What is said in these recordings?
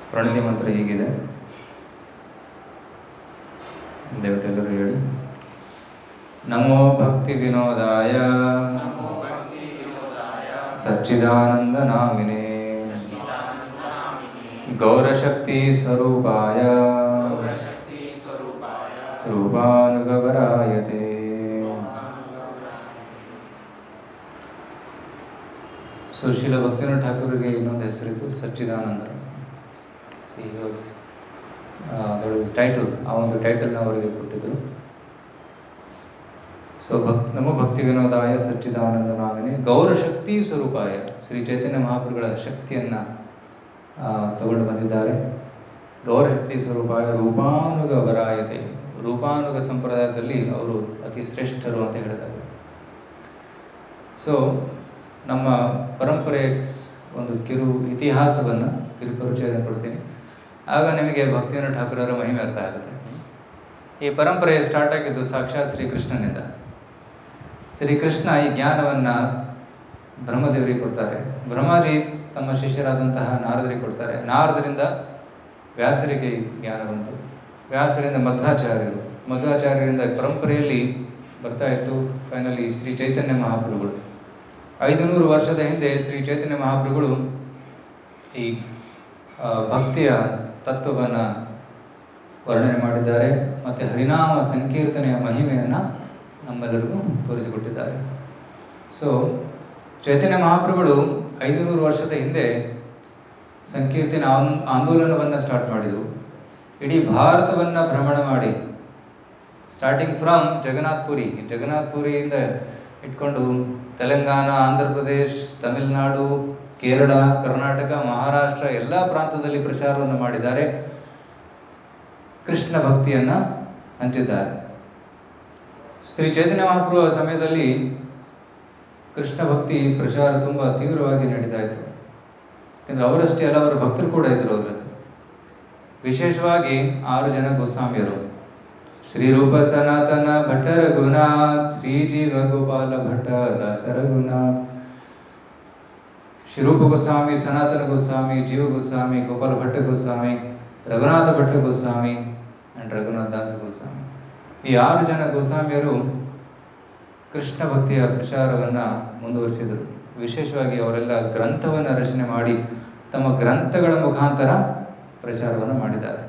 ಪ್ರಣತಿ ಮಂತ್ರ ಹೀಗಿದೆ ದಯವಿಟ್ಟೆಲ್ಲರೂ ಹೇಳಿ ನಮೋ ಭಕ್ತಿ ವಿನೋದಾಯ ಸಚ್ಚಿದಾನಂದ ನಾಮಿನೇ ಗೌರಶಕ್ತಿ ಸ್ವರೂಪಾಯ ರೂಪಾನುಗವರಾಯತೆ ಸುಶೀಲ ಭಕ್ತಿನಾಥ ಠಾಕೂರಿಗೆ ಇನ್ನೊಂದು ಹೆಸರಿತ್ತು ಸಚ್ಚಿದಾನಂದ ಟೈಟಲ್ ಆ ಒಂದು ಟೈಟಲ್ನ ಅವರಿಗೆ ಕೊಟ್ಟಿದ್ರು ಸೊ ಭಕ್ ನಮ್ಮ ಭಕ್ತಿ ವಿನೋದಾಯ ಸಚ್ಚಿದಾನಂದ ನಾಮಿನಿ ಗೌರಶಕ್ತಿ ಸ್ವರೂಪಾಯ ಶ್ರೀ ಚೈತನ್ಯ ಮಹಾಪ್ರಭುಗಳ ಶಕ್ತಿಯನ್ನು ತಗೊಂಡು ಬಂದಿದ್ದಾರೆ ಗೌರಶಕ್ತಿ ಸ್ವರೂಪಾಯ ರೂಪಾನುಗ ವರಾಯತೆ ರೂಪಾನುಗ ಸಂಪ್ರದಾಯದಲ್ಲಿ ಅವರು ಅತಿ ಶ್ರೇಷ್ಠರು ಅಂತ ಹೇಳಿದ್ದಾರೆ ಸೊ ನಮ್ಮ ಪರಂಪರೆ ಒಂದು ಕಿರು ಇತಿಹಾಸವನ್ನು ಕಿರು ಪರಿಚಯ ಕೊಡ್ತೀನಿ ಆಗ ನಿಮಗೆ ಭಕ್ತಿವಿನೋದ ಠಾಕೂರರ ಮಹಿಮೆ ಅರ್ಥ ಆಗುತ್ತೆ ಈ ಪರಂಪರೆ ಸ್ಟಾರ್ಟ್ ಆಗಿದ್ದು ಸಾಕ್ಷಾತ್ ಶ್ರೀಕೃಷ್ಣನಿಂದ ಶ್ರೀಕೃಷ್ಣ ಈ ಜ್ಞಾನವನ್ನು ಬ್ರಹ್ಮದೇವರಿಗೆ ಕೊಡ್ತಾರೆ ಬ್ರಹ್ಮಾಜಿ ತಮ್ಮ ಶಿಷ್ಯರಾದಂತಹ ನಾರದರಿಗೆ ಕೊಡ್ತಾರೆ ನಾರದರಿಂದ ವ್ಯಾಸರಿಗೆ ಈ ಜ್ಞಾನ ಬಂತು ವ್ಯಾಸರಿಂದ ಮಧ್ವಾಚಾರ್ಯರು ಮಧ್ವಾಚಾರ್ಯರಿಂದ ಪರಂಪರೆಯಲ್ಲಿ ಬರ್ತಾ ಇತ್ತು ಫೈನಲಿ ಶ್ರೀ ಚೈತನ್ಯ ಮಹಾಪ್ರಭುಗಳು ಐದು ನೂರು ವರ್ಷದ ಹಿಂದೆ ಶ್ರೀ ಚೈತನ್ಯ ಮಹಾಪ್ರಭುಗಳು ಈ ಆ, ಭಕ್ತಿಯ ತತ್ವವನ್ನು ವರ್ಣನೆ ಮಾಡಿದ್ದಾರೆ ಮತ್ತು ಹರಿನಾಮ ಸಂಕೀರ್ತನೆಯ ಮಹಿಮೆಯನ್ನು ನಮ್ಮೆಲ್ಲರಿಗೂ ತೋರಿಸಿಕೊಟ್ಟಿದ್ದಾರೆ ಸೊ ಚೈತನ್ಯ ಮಹಾಪ್ರಭುಗಳು ಐದು ನೂರು ವರ್ಷದ ಹಿಂದೆ ಸಂಕೀರ್ತನ ಆನ್- ಆಂದೋಲನವನ್ನು ಸ್ಟಾರ್ಟ್ ಮಾಡಿದರು ಇಡೀ ಭಾರತವನ್ನು ಭ್ರಮಣ ಮಾಡಿ ಸ್ಟಾರ್ಟಿಂಗ್ ಫ್ರಮ್ ಜಗನ್ನಾಥ್ಪುರಿ ಜಗನ್ನಾಥ್ಪುರಿಯಿಂದ ಇಟ್ಕೊಂಡು ತೆಲಂಗಾಣ ಆಂಧ್ರ ಪ್ರದೇಶ್ ತಮಿಳುನಾಡು ಕೇರಳ ಕರ್ನಾಟಕ ಮಹಾರಾಷ್ಟ್ರ ಎಲ್ಲ ಪ್ರಾಂತದಲ್ಲಿ ಪ್ರಚಾರವನ್ನು ಮಾಡಿದ್ದಾರೆ ಕೃಷ್ಣ ಭಕ್ತಿಯನ್ನು ಹಂಚಿದ್ದಾರೆ ಶ್ರೀ ಚೈತನ್ಯ ಮಹಾಪ್ರಭು ಸಮಯದಲ್ಲಿ ಕೃಷ್ಣ ಭಕ್ತಿ ಪ್ರಚಾರ ತುಂಬ ತೀವ್ರವಾಗಿ ನಡೀತಾ ಇತ್ತು ಯಾಕಂದ್ರೆ ಅವರಷ್ಟೇ ಅಲ್ಲ ಅವರ ಭಕ್ತರು ಕೂಡ ಇದ್ರು ಅವರ ವಿಶೇಷವಾಗಿ ಆರು ಜನ ಗೋಸ್ವಾಮಿಯರು ಶ್ರೀ ರೂಪ ಸನಾತನ ಭಟ್ಟ ರಘುನಾಥ್ ಶ್ರೀ ಜೀವ ಗೋಪಾಲ ಭಟ್ಟ ದಾಸ ರಘುನಾಥ್ ಶ್ರೀರೂಪ ಗೋಸ್ವಾಮಿ ಸನಾತನ ಗೋಸ್ವಾಮಿ ಜೀವ ಗೋಸ್ವಾಮಿ ಗೋಪಾಲ ಭಟ್ಟ ಗೋಸ್ವಾಮಿ ರಘುನಾಥ ಭಟ್ಟ ಗೋಸ್ವಾಮಿ ಅಂಡ್ ರಘುನಾಥ ದಾಸ ಗೋಸ್ವಾಮಿ ಈ ಆರು ಜನ ಗೋಸ್ವಾಮಿಯರು ಕೃಷ್ಣ ಭಕ್ತಿಯ ಪ್ರಚಾರವನ್ನು ಮುಂದುವರಿಸಿದರು ವಿಶೇಷವಾಗಿ ಅವರೆಲ್ಲ ಗ್ರಂಥವನ್ನು ರಚನೆ ಮಾಡಿ ತಮ್ಮ ಗ್ರಂಥಗಳ ಮುಖಾಂತರ ಪ್ರಚಾರವನ್ನು ಮಾಡಿದ್ದಾರೆ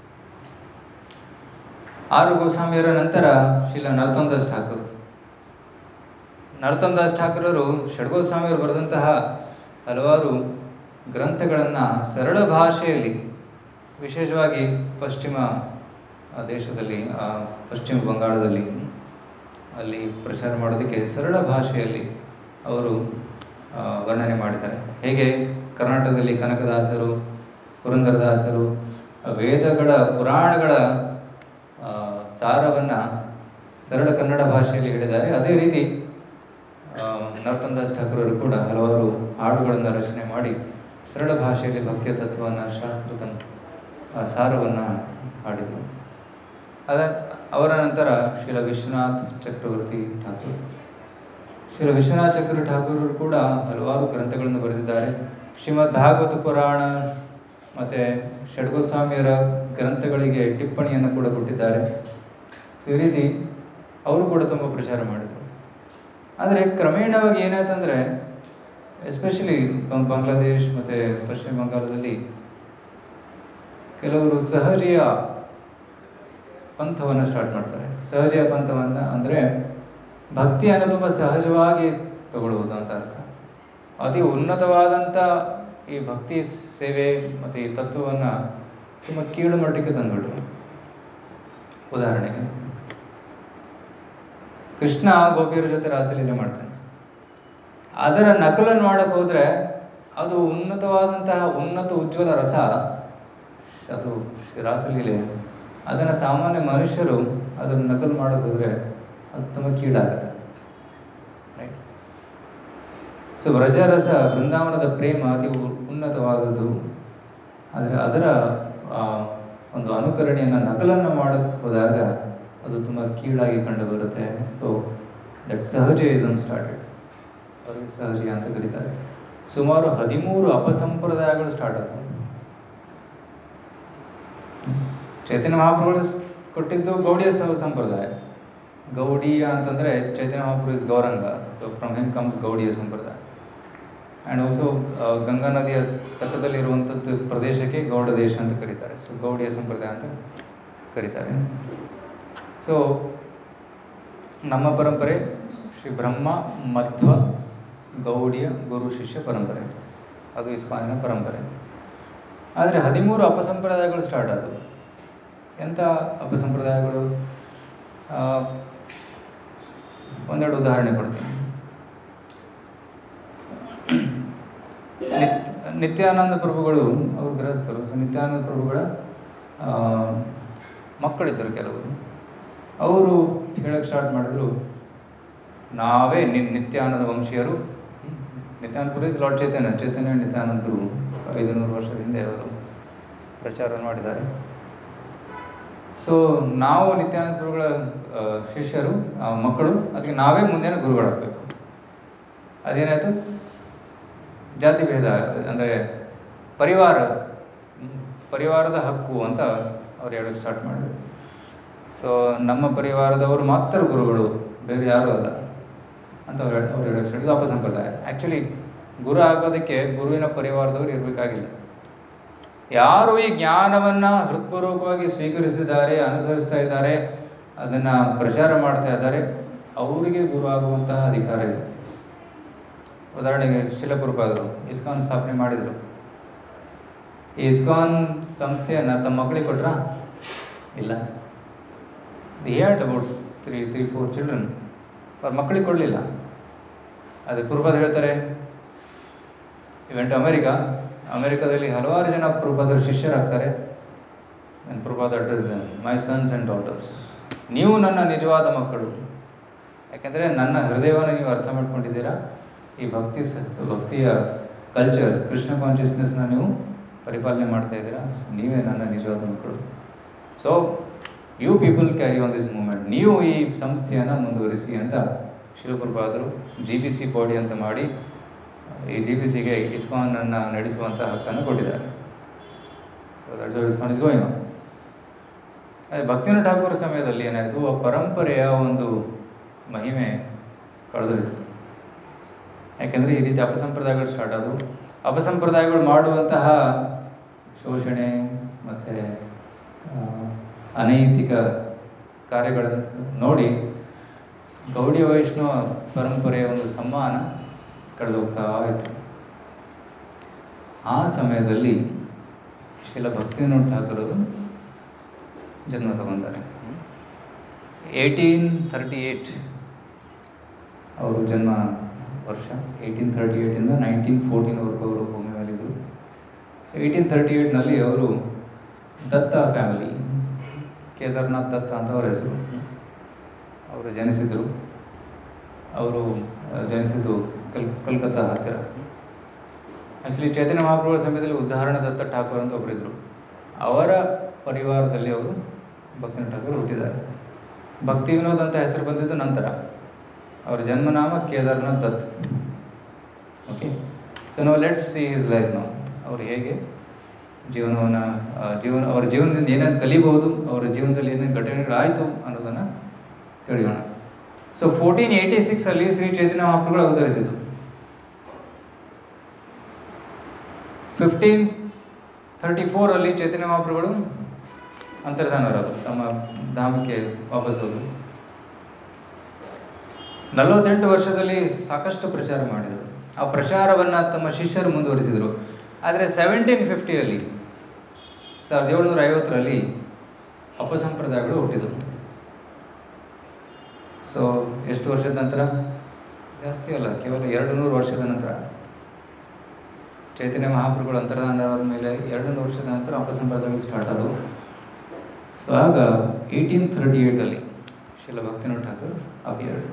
ಆರು ಗೋಸ್ವಾಮಿಯರ ನಂತರ ಶ್ರೀಲ ನರೋತ್ತಮ ದಾಸ್ ಠಾಕೂರ್ ನರೋತ್ತಮ ದಾಸ್ ಠಾಕೂರರು ಷಡ್ಗೋಸ್ವಾಮಿಯವರು ಬರೆದಂತಹ ಹಲವಾರು ಗ್ರಂಥಗಳನ್ನು ಸರಳ ಭಾಷೆಯಲ್ಲಿ ವಿಶೇಷವಾಗಿ ಪಶ್ಚಿಮ ಆ, ದೇಶದಲ್ಲಿ ಆ, ಪಶ್ಚಿಮ ಬಂಗಾಳದಲ್ಲಿ ಅಲ್ಲಿ ಪ್ರಚಾರ ಮಾಡೋದಕ್ಕೆ ಸರಳ ಭಾಷೆಯಲ್ಲಿ ಅವರು ಆ, ವರ್ಣನೆ ಮಾಡಿದ್ದಾರೆ ಹೇಗೆ ಕರ್ನಾಟಕದಲ್ಲಿ ಕನಕದಾಸರು ಪುರಂದರದಾಸರು ಆ, ವೇದಗಳ ಪುರಾಣಗಳ ಆ, ಸಾರವನ್ನು ಸರಳ ಕನ್ನಡ ಭಾಷೆಯಲ್ಲಿ ಹೇಳಿದ್ದಾರೆ ಅದೇ ರೀತಿ ಆ, ನರೋತ್ತಮ ದಾಸ್ ಠಾಕೂರರು ಕೂಡ ಹಲವಾರು ಹಾಡುಗಳನ್ನು ರಚನೆ ಮಾಡಿ ಸರಳ ಭಾಷೆಯಲ್ಲಿ ಭಕ್ತಿಯ ತತ್ವವನ್ನು ಶಾಸ್ತ್ರದ ಆ, ಸಾರವನ್ನು ಹಾಡಿದರು ಅದ ಅವರ ನಂತರ ಶ್ರೀಲ ವಿಶ್ವನಾಥ್ ಚಕ್ರವರ್ತಿ ಠಾಕೂರ್ ಶ್ರೀಲ ವಿಶ್ವನಾಥ್ ಚಕ್ರ ಠಾಕೂರರು ಕೂಡ ಹಲವಾರು ಗ್ರಂಥಗಳನ್ನು ಬರೆದಿದ್ದಾರೆ ಶ್ರೀಮದ್ ಭಾಗವತ ಪುರಾಣ ಮತ್ತು ಷಡ್ಗೋಸ್ವಾಮಿಯರ ಗ್ರಂಥಗಳಿಗೆ ಟಿಪ್ಪಣಿಯನ್ನು ಕೂಡ ಕೊಟ್ಟಿದ್ದಾರೆ ಸೊ ಈ ರೀತಿ ಅವರು ಕೂಡ ತುಂಬ ಪ್ರಚಾರ ಮಾಡಿದರು ಆದರೆ ಕ್ರಮೇಣವಾಗಿ ಏನಾಯ್ತಂದರೆ ಎಸ್ಪೆಷಲಿ ಬಾಂಗ್ಲಾದೇಶ್ ಮತ್ತು ಪಶ್ಚಿಮ ಬಂಗಾಳದಲ್ಲಿ ಕೆಲವರು ಸಹಜಿಯ ಪಂಥವನ್ನು ಸ್ಟಾರ್ಟ್ ಮಾಡ್ತಾರೆ ಸಹಜಿಯ ಪಂಥವನ್ನು ಅಂದರೆ ಭಕ್ತಿಯನ್ನು ತುಂಬ ಸಹಜವಾಗಿ ತಗೊಳ್ಳುವುದು ಅಂತ ಅರ್ಥ ಅತಿ ಉನ್ನತವಾದಂಥ ಈ ಭಕ್ತಿ ಸೇವೆ ಮತ್ತು ಈ ತತ್ವವನ್ನು ತುಂಬ ಕೀಳು ಮಟ್ಟಕ್ಕೆ ತಂದುಬಿಟ್ರು ಉದಾಹರಣೆಗೆ ಕೃಷ್ಣ ಗೋಪಿಯರ ಜೊತೆ ರಾಸಲೀಲೆ ಮಾಡ್ತಾನೆ ಅದರ ನಕಲನ್ನು ಮಾಡಕ್ಕೆ ಹೋದರೆ ಅದು ಉನ್ನತವಾದಂತಹ ಉನ್ನತ ಉಜ್ವಲ ರಸ ಅದು ರಾಸಲೀಲೆ ಅದನ್ನು ಸಾಮಾನ್ಯ ಮನುಷ್ಯರು ಅದನ್ನು ನಕಲು ಮಾಡೋಕೆ ಹೋದರೆ ಅದು ತುಂಬ ಕೀಳಾಗುತ್ತೆ ರೈಟ್ ಸೊ ವ್ರಜರಸ ಬೃಂದಾವನದ ಪ್ರೇಮ ಅತಿ ಉ- ಉನ್ನತವಾದದ್ದು ಆದರೆ ಅದರ ಆ, ಒಂದು ಅನುಕರಣೆಯನ್ನು ನಕಲನ್ನು ಮಾಡಕ್ಕೆ ಹೋದಾಗ ಅದು ತುಂಬ ಕೀಳಾಗಿ ಕಂಡು ಬರುತ್ತೆ ಸೊ ದಟ್ ಸಹಜಯಿಸಮ್ ಸ್ಟಾರ್ಟೆಡ್ ಅವರಿಗೆ ಸಹಜ ಅಂತ ಕರೀತಾರೆ ಸುಮಾರು ಹದಿಮೂರು ಅಪಸಂಪ್ರದಾಯಗಳು ಸ್ಟಾರ್ಟ್ ಆದವು ಚೈತನ್ಯ ಮಹಾಪ್ರಭುಗಳು ಕೊಟ್ಟಿದ್ದು ಗೌಡಿಯ ಸ- ಸಂಪ್ರದಾಯ ಗೌಡಿಯ ಅಂತಂದರೆ Chaitanya Mahaprabhu is Gauranga so from him comes Gaudiya Sampradaya and also Ganga ನದಿಯ ತಟದಲ್ಲಿರುವಂಥದ್ದು ಪ್ರದೇಶಕ್ಕೆ ಗೌಡ ದೇಶ ಅಂತ ಕರೀತಾರೆ ಸೊ ಗೌಡಿಯ ಸಂಪ್ರದಾಯ ಅಂತ ಕರೀತಾರೆ ಸೊ ನಮ್ಮ ಪರಂಪರೆ ಶ್ರೀ ಬ್ರಹ್ಮ ಮಧ್ವ ಗೌಡಿಯ ಗುರು ಶಿಷ್ಯ ಪರಂಪರೆ ಅದು ಇಸ್ಕಾನಿನ ಪರಂಪರೆ ಆದರೆ ಹದಿಮೂರು ಅಪಸಂಪ್ರದಾಯಗಳು ಸ್ಟಾರ್ಟ್ ಆದವು ಎಂಥ ಅಪಸಂಪ್ರದಾಯಗಳು ಆ, ಒಂದೆರಡು ಉದಾಹರಣೆ ಕೊಡ್ತೀನಿ ನಿತ್- ನಿತ್ಯಾನಂದ ಪ್ರಭುಗಳು ಅವರು ಗೃಹಸ್ಥರು ಸೊ ನಿತ್ಯಾನಂದ ಪ್ರಭುಗಳ ಆ, ಮಕ್ಕಳಿದ್ದರು ಕೆಲವರು ಅವರು ಹೇಳಕ್ಕೆ ಸ್ಟಾರ್ಟ್ ಮಾಡಿದ್ರು ನಾವೇ ನಿ ನಿತ್ಯಾನಂದ ವಂಶೀಯರು ನಿತ್ಯಾನಂದ ಇಸ್ ಲಾರ್ಡ್ ಚೈತನ್ಯ ಚೈತನ್ಯ ನಿತ್ಯಾನಂದರು ಐದು ನೂರು ವರ್ಷದ ಹಿಂದೆ ಅವರು ಪ್ರಚಾರ ಮಾಡಿದ್ದಾರೆ ಸೊ ನಾವು ನಿತ್ಯಾನಂದ ಗುರುಗಳ ಆ, ಶಿಷ್ಯರು ಆ, ಮಕ್ಕಳು ಅದಕ್ಕೆ ನಾವೇ ಮುಂದಿನ ಗುರುಗಳಾಗಬೇಕು ಅದೇನಾಯಿತು ಜಾತಿ ಭೇದ ಅಂದರೆ ಪರಿವಾರ ಹ್ಮ್, ಪರಿವಾರದ ಹಕ್ಕು ಅಂತ ಅವ್ರು ಹೇಳೋಕ್ಕೆ ಸ್ಟಾರ್ಟ್ ಮಾಡಿದ್ರು ಸೊ ನಮ್ಮ ಪರಿವಾರದವರು ಮಾತ್ರ ಗುರುಗಳು ಬೇರೆ ಯಾರೂ ಅಲ್ಲ ಅಂತ ಅವ್ರು ಹೇಳ- ಅವ್ರು ಹೇಳೋಕ್ಕೆ ಸ್ಟಾರ್ಟ್ ಇದು ಅಪಸಂಪ್ರದಾಯ ಆ್ಯಕ್ಚುಲಿ ಗುರು ಆಗೋದಕ್ಕೆ ಗುರುವಿನ ಪರಿವಾರದವರು ಇರಬೇಕಾಗಿಲ್ಲ ಯಾರು ಈ ಜ್ಞಾನವನ್ನು ಹೃತ್ಪೂರ್ವಕವಾಗಿ ಸ್ವೀಕರಿಸಿದ್ದಾರೆ ಅನುಸರಿಸ್ತಾ ಇದ್ದಾರೆ ಅದನ್ನು ಪ್ರಚಾರ ಮಾಡ್ತಾ ಇದ್ದಾರೆ ಅವರಿಗೆ ಗುರು ಆಗುವಂತಹ ಅಧಿಕಾರ ಇದೆ ಉದಾಹರಣೆಗೆ ಶಿಲಪುರಪಾದರು ಇಸ್ಕಾನ್ ಸ್ಥಾಪನೆ ಮಾಡಿದರು ಈ ಇಸ್ಕಾನ್ ಸಂಸ್ಥೆಯನ್ನು ತಮ್ಮ ಮಕ್ಕಳಿಗೆ ಕೊಟ್ರಾ ಇಲ್ಲ they had about three three four children ಅವ್ರ ಮಕ್ಕಳಿಗೆ ಕೊಡಲಿಲ್ಲ ಅದು ಪೂರ್ವದ ಹೇಳ್ತಾರೆ ಇವೆಂಟ್ ಅಮೆರಿಕಾ ಅಮೆರಿಕಾದಲ್ಲಿ ಹಲವಾರು ಜನ ಪ್ರಭಾದರ ಶಿಷ್ಯರಾಗ್ತಾರೆ ನನ್ನ ಪ್ರಭಾದ address my sons and daughters ನೀವು ನನ್ನ ನಿಜವಾದ ಮಕ್ಕಳು ಯಾಕೆಂದರೆ ನನ್ನ ಹೃದಯವನ್ನು ನೀವು ಅರ್ಥ ಮಾಡ್ಕೊಂಡಿದ್ದೀರಾ ಈ ಭಕ್ತಿ ಸ ಭಕ್ತಿಯ ಕಲ್ಚರ್ ಕೃಷ್ಣ ಕಾನ್ಷಿಯಸ್ನೆಸ್ನ ನೀವು ಪರಿಪಾಲನೆ ಮಾಡ್ತಾ ಇದ್ದೀರಾ So, ನೀವೇ ನನ್ನ ನಿಜವಾದ ಮಕ್ಕಳು so you people carry on this movement ನೀವು ಈ ಸಂಸ್ಥೆಯನ್ನು ಮುಂದುವರಿಸಿ ಅಂತ ಶಿವಪ್ರಭಾದರು ಜಿ ಬಿ ಸಿ ಬಾಡಿ ಅಂತ ಮಾಡಿ ಈ ಜಿ ಬಿ ಸಿಗೆ ಇಸ್ಕಾನನ್ನು ನಡೆಸುವಂಥ ಹಕ್ಕನ್ನು ಕೊಟ್ಟಿದ್ದಾರೆ so that's ISKCON is going on ಅದೇ ಭಕ್ತಿನಾಥ ಠಾಕೂರ್ ಸಮಯದಲ್ಲಿ ಏನಾಯಿತು ಆ ಪರಂಪರೆಯ ಒಂದು ಮಹಿಮೆ ಕಳೆದೋಯ್ತು ಯಾಕೆಂದರೆ ಈ ರೀತಿ ಅಪಸಂಪ್ರದಾಯಗಳು ಸ್ಟಾರ್ಟ್ ಆದವು ಅಪಸಂಪ್ರದಾಯಗಳು ಮಾಡುವಂತಹ ಶೋಷಣೆ ಮತ್ತು ಅನೈತಿಕ ಕಾರ್ಯಗಳನ್ನು ನೋಡಿ ಗೌಡಿಯ ವೈಷ್ಣವ ಪರಂಪರೆಯ ಒಂದು ಸಮ್ಮಾನ ಕಳೆದು ಹೋಗ್ತಾ ಇತ್ತು ಆ ಸಮಯದಲ್ಲಿ ಶಿಲ ಭಕ್ತಿವಿನೋಡ್ ಠಾಕೂರರು ಜನ್ಮ ತಗೊಂಡಾರೆ ಏಯ್ಟೀನ್ ಥರ್ಟಿ ಏಯ್ಟ್ ಅವರು ಜನ್ಮ ವರ್ಷ ಏಯ್ಟೀನ್ ತರ್ಟಿ ಏಯ್ಟಿಂದ ನೈನ್ಟೀನ್ ಫೋರ್ಟೀನ್ವರೆಗೂ ಅವರು ಭೂಮಿ ಮೇಲಿದ್ದರು ಸೊ ಏಯ್ಟೀನ್ ತರ್ಟಿ ಏಯ್ಟ್ನಲ್ಲಿ ಅವರು ದತ್ತ ಫ್ಯಾಮಿಲಿ ಕೇದಾರ್ನಾಥ್ ದತ್ತ ಅಂತ ಅವರ ಹೆಸರು ಅವರು ಜನಿಸಿದರು ಅವರು ಆ, ಜನಿಸಿದ್ದು ಕಲ್ ಕಲ್ಕತ್ತಾ ಹತ್ತಿರ ಆ್ಯಕ್ಚುಲಿ ಚೈತನ್ಯ ಮಹಾಪ್ರಭುಗಳ ಸಮಯದಲ್ಲಿ ಉದಾಹರಣ ದತ್ತ ಠಾಕೂರ್ ಅಂತ ಒಬ್ಬರಿದ್ದರು ಅವರ ಪರಿವಾರದಲ್ಲಿ ಅವರು ಭಕ್ತಿನ ಠಾಕೂರ್ ಹುಟ್ಟಿದ್ದಾರೆ ಭಕ್ತಿ ವಿನೋದ್ ಅಂತ ಹೆಸರು ಬಂದಿದ್ದು ನಂತರ ಅವರ ಜನ್ಮನಾಮ ಕೇದಾರ್ನಾಥ್ ದತ್ ಓಕೆ ಸೊ ನಾವು ಲೆಟ್ಸ್ ಸಿ ಹಿಸ್ ಲೈಫ್ ನಾವು ಅವರು ಹೇಗೆ ಜೀವನವನ್ನು ಜೀವನ ಅವರ ಜೀವನದಿಂದ ಏನೇನು ಕಲಿಬಹುದು ಅವರ ಜೀವನದಲ್ಲಿ ಏನೇನು ಘಟನೆಗಳಾಯಿತು ಅನ್ನೋದನ್ನು ತಿಳಿಯೋಣ ಸೊ ಫೋರ್ಟೀನ್ ಏಯ್ಟಿ ಸಿಕ್ಸಲ್ಲಿ ಶ್ರೀ ಚೈತನ್ಯ ಮಹಾಪ್ರಭುಗಳು ಅವತರಿಸಿದ್ದು ಫಿಫ್ಟೀನ್ ತರ್ಟಿ ಫೋರಲ್ಲಿ ಚೈತನ್ಯ ಮಹಾಪ್ರಭುಗಳು ಅಂತರ್ಧಾನವರಾದರು ತಮ್ಮ ಧಾಮಕ್ಕೆ ವಾಪಸ್ ಹೋದರು ನಲವತ್ತೆಂಟು ವರ್ಷದಲ್ಲಿ ಸಾಕಷ್ಟು ಪ್ರಚಾರ ಮಾಡಿದರು ಆ ಪ್ರಚಾರವನ್ನು ತಮ್ಮ ಶಿಷ್ಯರು ಮುಂದುವರಿಸಿದರು ಆದರೆ ಸೆವೆಂಟೀನ್ ಫಿಫ್ಟಿಯಲ್ಲಿ ಸಾವಿರದ ಏಳ್ನೂರ ಐವತ್ತರಲ್ಲಿ ಅಪಸಂಪ್ರದಾಯಗಳು ಹುಟ್ಟಿದವು ಸೊ ಎಷ್ಟು ವರ್ಷದ ನಂತರ ಜಾಸ್ತಿ ಅಲ್ಲ ಕೇವಲ ಎರಡು ನೂರು ವರ್ಷದ ನಂತರ ಚೈತನ್ಯ ಮಹಾಪ್ರಭುಗಳು ಅಂತರ್ಧಾನವಾದ ಮೇಲೆ ಎರಡು ನೂರು ವರ್ಷದ ನಂತರ ಅಪಸಂಪ್ರದಾಯಗಳು ಸ್ಟಾರ್ಟ್ ಆದವು ಸೊ ಆಗ ಏಯ್ಟೀನ್ ಥರ್ಟಿ ಏಯ್ಟಲ್ಲಿ ಶಿಲ ಭಕ್ತಿನಾಥ್ ಠಾಕೂರ್ ಅಪಿಯರ್ಡ್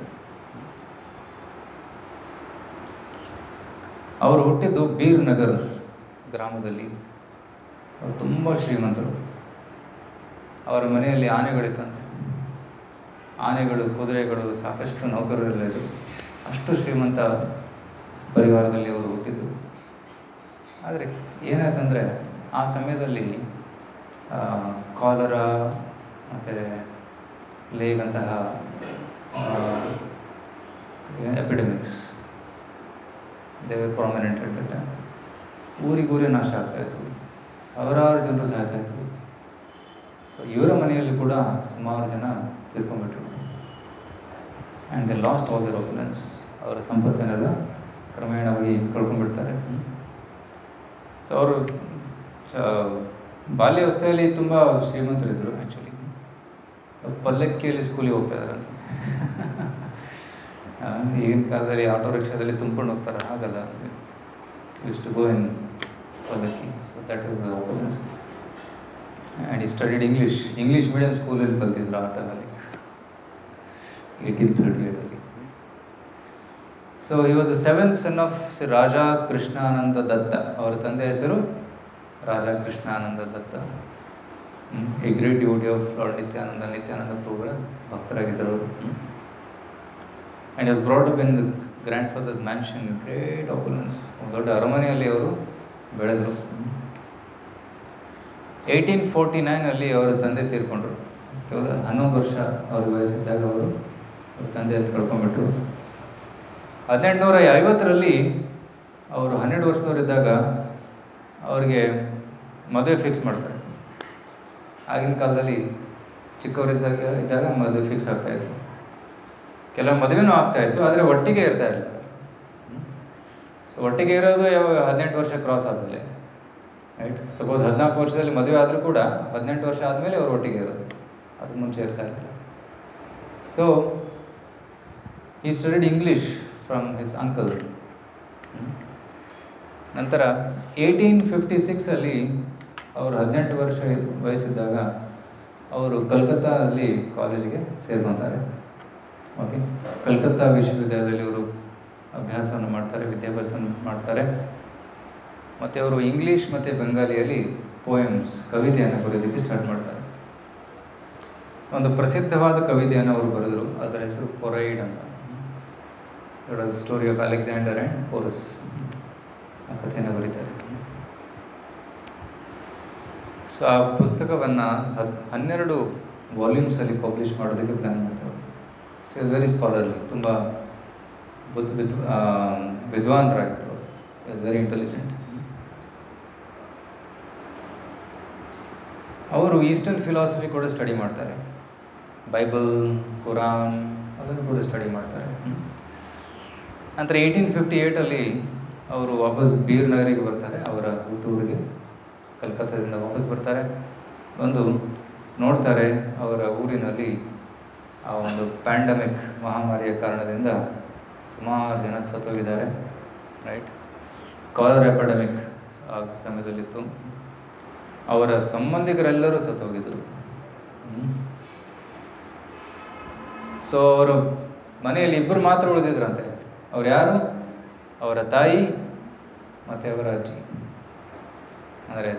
ಅವರು ಹುಟ್ಟಿದ್ದು ಬೀರ್ ನಗರ್ ಗ್ರಾಮದಲ್ಲಿ ಅವರು ತುಂಬ ಶ್ರೀಮಂತರು ಅವರ ಮನೆಯಲ್ಲಿ ಆನೆಗಳಿತ್ತಂತೆ ಆನೆಗಳು ಕುದುರೆಗಳು ಸಾಕಷ್ಟು ನೌಕರರೆಲ್ಲ ಇದ್ದರು ಅಷ್ಟು ಶ್ರೀಮಂತ ಪರಿವಾರದಲ್ಲಿ ಅವರು ಹುಟ್ಟಿದರು ಆದರೆ ಏನಾಯ್ತಂದರೆ ಆ ಸಮಯದಲ್ಲಿ ಕಾಲರ ಮತ್ತು ಪ್ಲೇಗ್ ಅಂತಹ ಎಪಿಡೆಮಿಕ್ಸ್ ದೇವೇ ಪ್ರಾಮಿನೆಂಟ್ ಅಟ್ ಊರಿಗೂರೇ ನಾಶ ಆಗ್ತಾಯಿತ್ತು ಸಾವಿರಾರು ಜನರು ಸಾಯ್ತಾ ಇದ್ರು ಸೊ ಇವರ ಮನೆಯಲ್ಲಿ ಕೂಡ ಸುಮಾರು ಜನ ತಿಳ್ಕೊಂಡ್ಬಿಟ್ರು and they lost all their opinions ಅವರ ಸಂಪತ್ತನ್ನೆಲ್ಲ ಕ್ರಮೇಣವಾಗಿ ಕಳ್ಕೊಂಡ್ಬಿಡ್ತಾರೆ ಸೊ ಅವರು ಬಾಲ್ಯಾವಸ್ಥೆಯಲ್ಲಿ ತುಂಬ ಶ್ರೀಮಂತರಿದ್ದರು ಆ್ಯಕ್ಚುಲಿ ಪಲ್ಲಕ್ಕಿಯಲ್ಲಿ ಸ್ಕೂಲಿಗೆ ಹೋಗ್ತಾ ಇದ್ದಾರಂತೆ ಆ, ಈಗಿನ ಕಾಲದಲ್ಲಿ ಆಟೋ ರಿಕ್ಷಾದಲ್ಲಿ ತುಂಬ್ಕೊಂಡು ಹೋಗ್ತಾರೆ ಹಾಗಲ್ಲ ಯೂಸ್ ಟು ಗೋ ಇನ್ ಪಲ್ಲಕ್ಕಿ so that is opinions and he studied English English medium ಸ್ಕೂಲಲ್ಲಿ ಕಲ್ತಿದ್ರು ಆ ಟೈಮಲ್ಲಿ ಏಯ್ಟೀನ್ ತರ್ಟಿ ಏಟಲ್ಲಿ so he was the seventh son of Shri Raja Krishnananda Datta ಅವರ ತಂದೆ ಹೆಸರು Raja Krishnananda Datta a great devotee of lord Nityananda Nityananda ಪ್ರಭುಗಳ ಭಕ್ತರಾಗಿದ್ದರು ಅವರು and was brought up in the grandfather's mansion great opulence ದೊಡ್ಡ ಅರಮನೆಯಲ್ಲಿ ಅವರು ಬೆಳೆದರು ಏಯ್ಟೀನ್ ಫೋರ್ಟಿ ನೈನಲ್ಲಿ ಅವರ ತಂದೆ ತೀರ್ಕೊಂಡ್ರು ಕೇವಲ ಹನ್ನೊಂದು ವರ್ಷ ಅವ್ರ ವಯಸ್ಸಿದ್ದಾಗ ಅವರು ಅವ್ರ ತಂದೆಯನ್ನು ಕಳ್ಕೊಂಡ್ಬಿಟ್ರು ಹದಿನೆಂಟುನೂರ ಐವತ್ತರಲ್ಲಿ ಅವರು ಹನ್ನೆರಡು ವರ್ಷದವರಿದ್ದಾಗ ಅವರಿಗೆ ಮದುವೆ ಫಿಕ್ಸ್ ಮಾಡ್ತಾರೆ ಆಗಿನ ಕಾಲದಲ್ಲಿ ಚಿಕ್ಕವರಿದ್ದಾಗ ಇದ್ದಾಗ ಮದುವೆ ಫಿಕ್ಸ್ ಆಗ್ತಾಯಿತ್ತು ಕೆಲವು ಮದುವೆನೂ ಆಗ್ತಾಯಿತ್ತು ಆದರೆ ಒಟ್ಟಿಗೆ ಇರ್ತಾ ಇರಲಿಲ್ಲ ಸೊ ಒಟ್ಟಿಗೆ ಇರೋದು ಯಾವಾಗ ಹದಿನೆಂಟು ವರ್ಷ ಕ್ರಾಸ್ ಆದಮೇಲೆ ರೈಟ್ ಸಪೋಸ್ ಹದಿನಾಲ್ಕು ವರ್ಷದಲ್ಲಿ ಮದುವೆ ಆದರೂ ಕೂಡ ಹದಿನೆಂಟು ವರ್ಷ ಆದಮೇಲೆ ಅವರು ಒಟ್ಟಿಗೆ ಇರೋದು ಅದು ಮುಂಚೆ ಇರ್ತಾ ಇರಲಿಲ್ಲ so he studied English from his uncle ನಂತರ ಏಯ್ಟೀನ್ ಫಿಫ್ಟಿ ಸಿಕ್ಸಲ್ಲಿ ಅವರು ಹದಿನೆಂಟು ವರ್ಷ ವಯಸ್ಸಿದ್ದಾಗ ಅವರು ಕಲ್ಕತ್ತಾದಲ್ಲಿ ಕಾಲೇಜಿಗೆ ಸೇರ್ಕೊತಾರೆ ಓಕೆ ಕಲ್ಕತ್ತಾ ವಿಶ್ವವಿದ್ಯಾಲಯದಲ್ಲಿ ಅವರು ಅಭ್ಯಾಸವನ್ನು ಮಾಡ್ತಾರೆ ವಿದ್ಯಾಭ್ಯಾಸವನ್ನು ಮಾಡ್ತಾರೆ ಮತ್ತು ಅವರು ಇಂಗ್ಲೀಷ್ ಮತ್ತು ಬೆಂಗಾಲಿಯಲ್ಲಿ ಪೋಯಮ್ಸ್ ಕವಿತೆಯನ್ನು ಬರೆಯೋದಕ್ಕೆ ಸ್ಟಾರ್ಟ್ ಮಾಡ್ತಾರೆ ಒಂದು ಪ್ರಸಿದ್ಧವಾದ ಕವಿತೆಯನ್ನು ಅವರು ಬರೆದರು ಅದರ ಹೆಸರು ಪೊರೈಡ್ ಅಂತ story of Alexander and Porus ಆ ಕಥೆಯನ್ನು ಬರೀತಾರೆ ಸೊ ಆ ಪುಸ್ತಕವನ್ನು ಹದ್ ಹನ್ನೆರಡು ವಾಲ್ಯೂಮ್ಸಲ್ಲಿ ಪಬ್ಲಿಷ್ ಮಾಡೋದಕ್ಕೆ ಪ್ಲ್ಯಾನ್ ಮಾಡ್ತಾರೆ ಸೊ ಇಸ್ ವೆರಿ ಸ್ಕಾಲರ್ಲಿ ತುಂಬ ಬುದ್ಧ ವಿದ್ ವಿದ್ವಾನ್ರಾಗಿದ್ದರು ಇಸ್ ವೆರಿ ಇಂಟೆಲಿಜೆಂಟ್ ಅವರು ಈಸ್ಟರ್ನ್ ಫಿಲಾಸಫಿ ಕೂಡ ಸ್ಟಡಿ ಮಾಡ್ತಾರೆ ಬೈಬಲ್ ಕುರಾನ್ ಅದನ್ನು ಕೂಡ ಸ್ಟಡಿ ಮಾಡ್ತಾರೆ ನಂತರ ಏಯ್ಟೀನ್ ಫಿಫ್ಟಿ ಏಯ್ಟಲ್ಲಿ ಅವರು ವಾಪಸ್ ಬೀರ್ನಗರಿಗೆ ಬರ್ತಾರೆ ಅವರ ಹುಟ್ಟೂರಿಗೆ ಕಲ್ಕತ್ತಾದಿಂದ ವಾಪಸ್ ಬರ್ತಾರೆ ಬಂದು ನೋಡ್ತಾರೆ ಅವರ ಊರಿನಲ್ಲಿ ಆ ಒಂದು ಪ್ಯಾಂಡಮಿಕ್ ಮಹಾಮಾರಿಯ ಕಾರಣದಿಂದ ಸುಮಾರು ಜನ ಸತ್ತೋಗಿದ್ದಾರೆ ರೈಟ್ ಕಾಲರ್ ಎಪಿಡೆಮಿಕ್ ಆ ಸಮಯದಲ್ಲಿತ್ತು ಅವರ ಸಂಬಂಧಿಕರೆಲ್ಲರೂ ಸತ್ತೋಗಿದ್ದರು ಸೊ ಅವರು ಮನೆಯಲ್ಲಿ ಇಬ್ಬರು ಮಾತ್ರ ಉಳಿದಿದ್ರಂತೆ ಅವ್ರು ಯಾರು ಅವರ ತಾಯಿ ಮತ್ತು ಅವರ ಅಜ್ಜಿ ಅಂದರೆ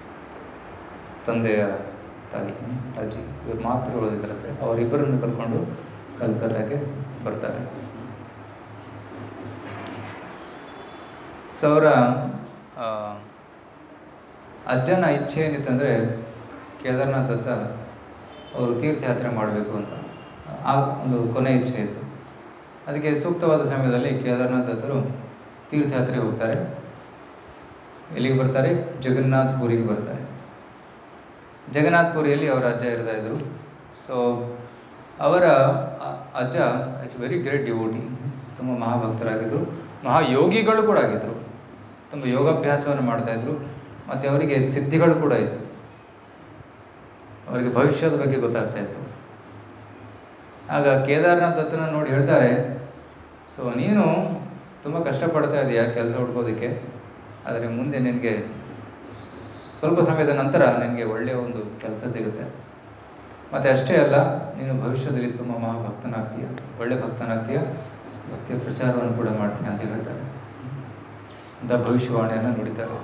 ತಂದೆಯ ತಾಯಿ ಅಜ್ಜಿ ಇವ್ರು ಮಾತ್ರ ಉಳಿದಿದ್ರಂತೆ ಅವರಿಬ್ಬರನ್ನು ಕರ್ಕೊಂಡು ಕಲ್ಕತ್ತಾಕ್ಕೆ ಬರ್ತಾರೆ ಸೊ ಅವರ ಆ, ಅಜ್ಜನ ಇಚ್ಛೆ ಏನಿತ್ತಂದರೆ ಕೇದಾರ್ನಾಥ್ ದತ್ತ ಅವರು ತೀರ್ಥಯಾತ್ರೆ ಮಾಡಬೇಕು ಅಂತ ಆ ಒಂದು ಕೊನೆ ಇಚ್ಛೆ ಇತ್ತು ಅದಕ್ಕೆ ಸೂಕ್ತವಾದ ಸಮಯದಲ್ಲಿ ಕೇದಾರ್ನಾಥ್ ದತ್ತರು ತೀರ್ಥಯಾತ್ರೆಗೆ ಹೋಗ್ತಾರೆ ಎಲ್ಲಿಗೆ ಬರ್ತಾರೆ ಜಗನ್ನಾಥ್ ಪುರಿಗೆ ಬರ್ತಾರೆ ಜಗನ್ನಾಥ್ ಪುರಿಯಲ್ಲಿ ಅವರ ಅಜ್ಜ ಇರ್ತಾ ಇದ್ರು ಸೊ ಅವರ ಅ- ಅಜ್ಜ ವೆರಿ ಗ್ರೇಟ್ ಡಿವೋಟಿ ತುಂಬ ಮಹಾಭಕ್ತರಾಗಿದ್ದರು ಮಹಾಯೋಗಿಗಳು ಕೂಡ ಆಗಿದ್ದರು ತುಂಬ ಯೋಗಾಭ್ಯಾಸವನ್ನು ಮಾಡ್ತಾಯಿದ್ರು ಮತ್ತು ಅವರಿಗೆ ಸಿದ್ಧಿಗಳು ಕೂಡ ಇತ್ತು ಅವರಿಗೆ ಭವಿಷ್ಯದ ಬಗ್ಗೆ ಗೊತ್ತಾಗ್ತಾ ಇತ್ತು ಆಗ ಕೇದಾರ್ನಾಥ್ ದತ್ತನ ನೋಡಿ ಹೇಳ್ತಾರೆ ಸೊ ನೀನು ತುಂಬ ಕಷ್ಟಪಡ್ತಾ ಇದೀಯ ಕೆಲಸ ಹುಡ್ಕೋದಕ್ಕೆ ಆದರೆ ಮುಂದೆ ನಿನಗೆ ಸ್ವಲ್ಪ ಸಮಯದ ನಂತರ ನಿನಗೆ ಒಳ್ಳೆಯ ಒಂದು ಕೆಲಸ ಸಿಗುತ್ತೆ ಮತ್ತು ಅಷ್ಟೇ ಅಲ್ಲ ನೀನು ಭವಿಷ್ಯದಲ್ಲಿ ತುಂಬ ಮಹಾಭಕ್ತನಾಗ್ತೀಯ ಒಳ್ಳೆ ಭಕ್ತನಾಗ್ತೀಯ ಭಕ್ತಿಯ ಪ್ರಚಾರವನ್ನು ಕೂಡ ಮಾಡ್ತೀಯ ಅಂತ ಹೇಳ್ತಾರೆ ಅಂತ ಭವಿಷ್ಯವಾಣಿಯನ್ನು ನುಡಿತಾರೆ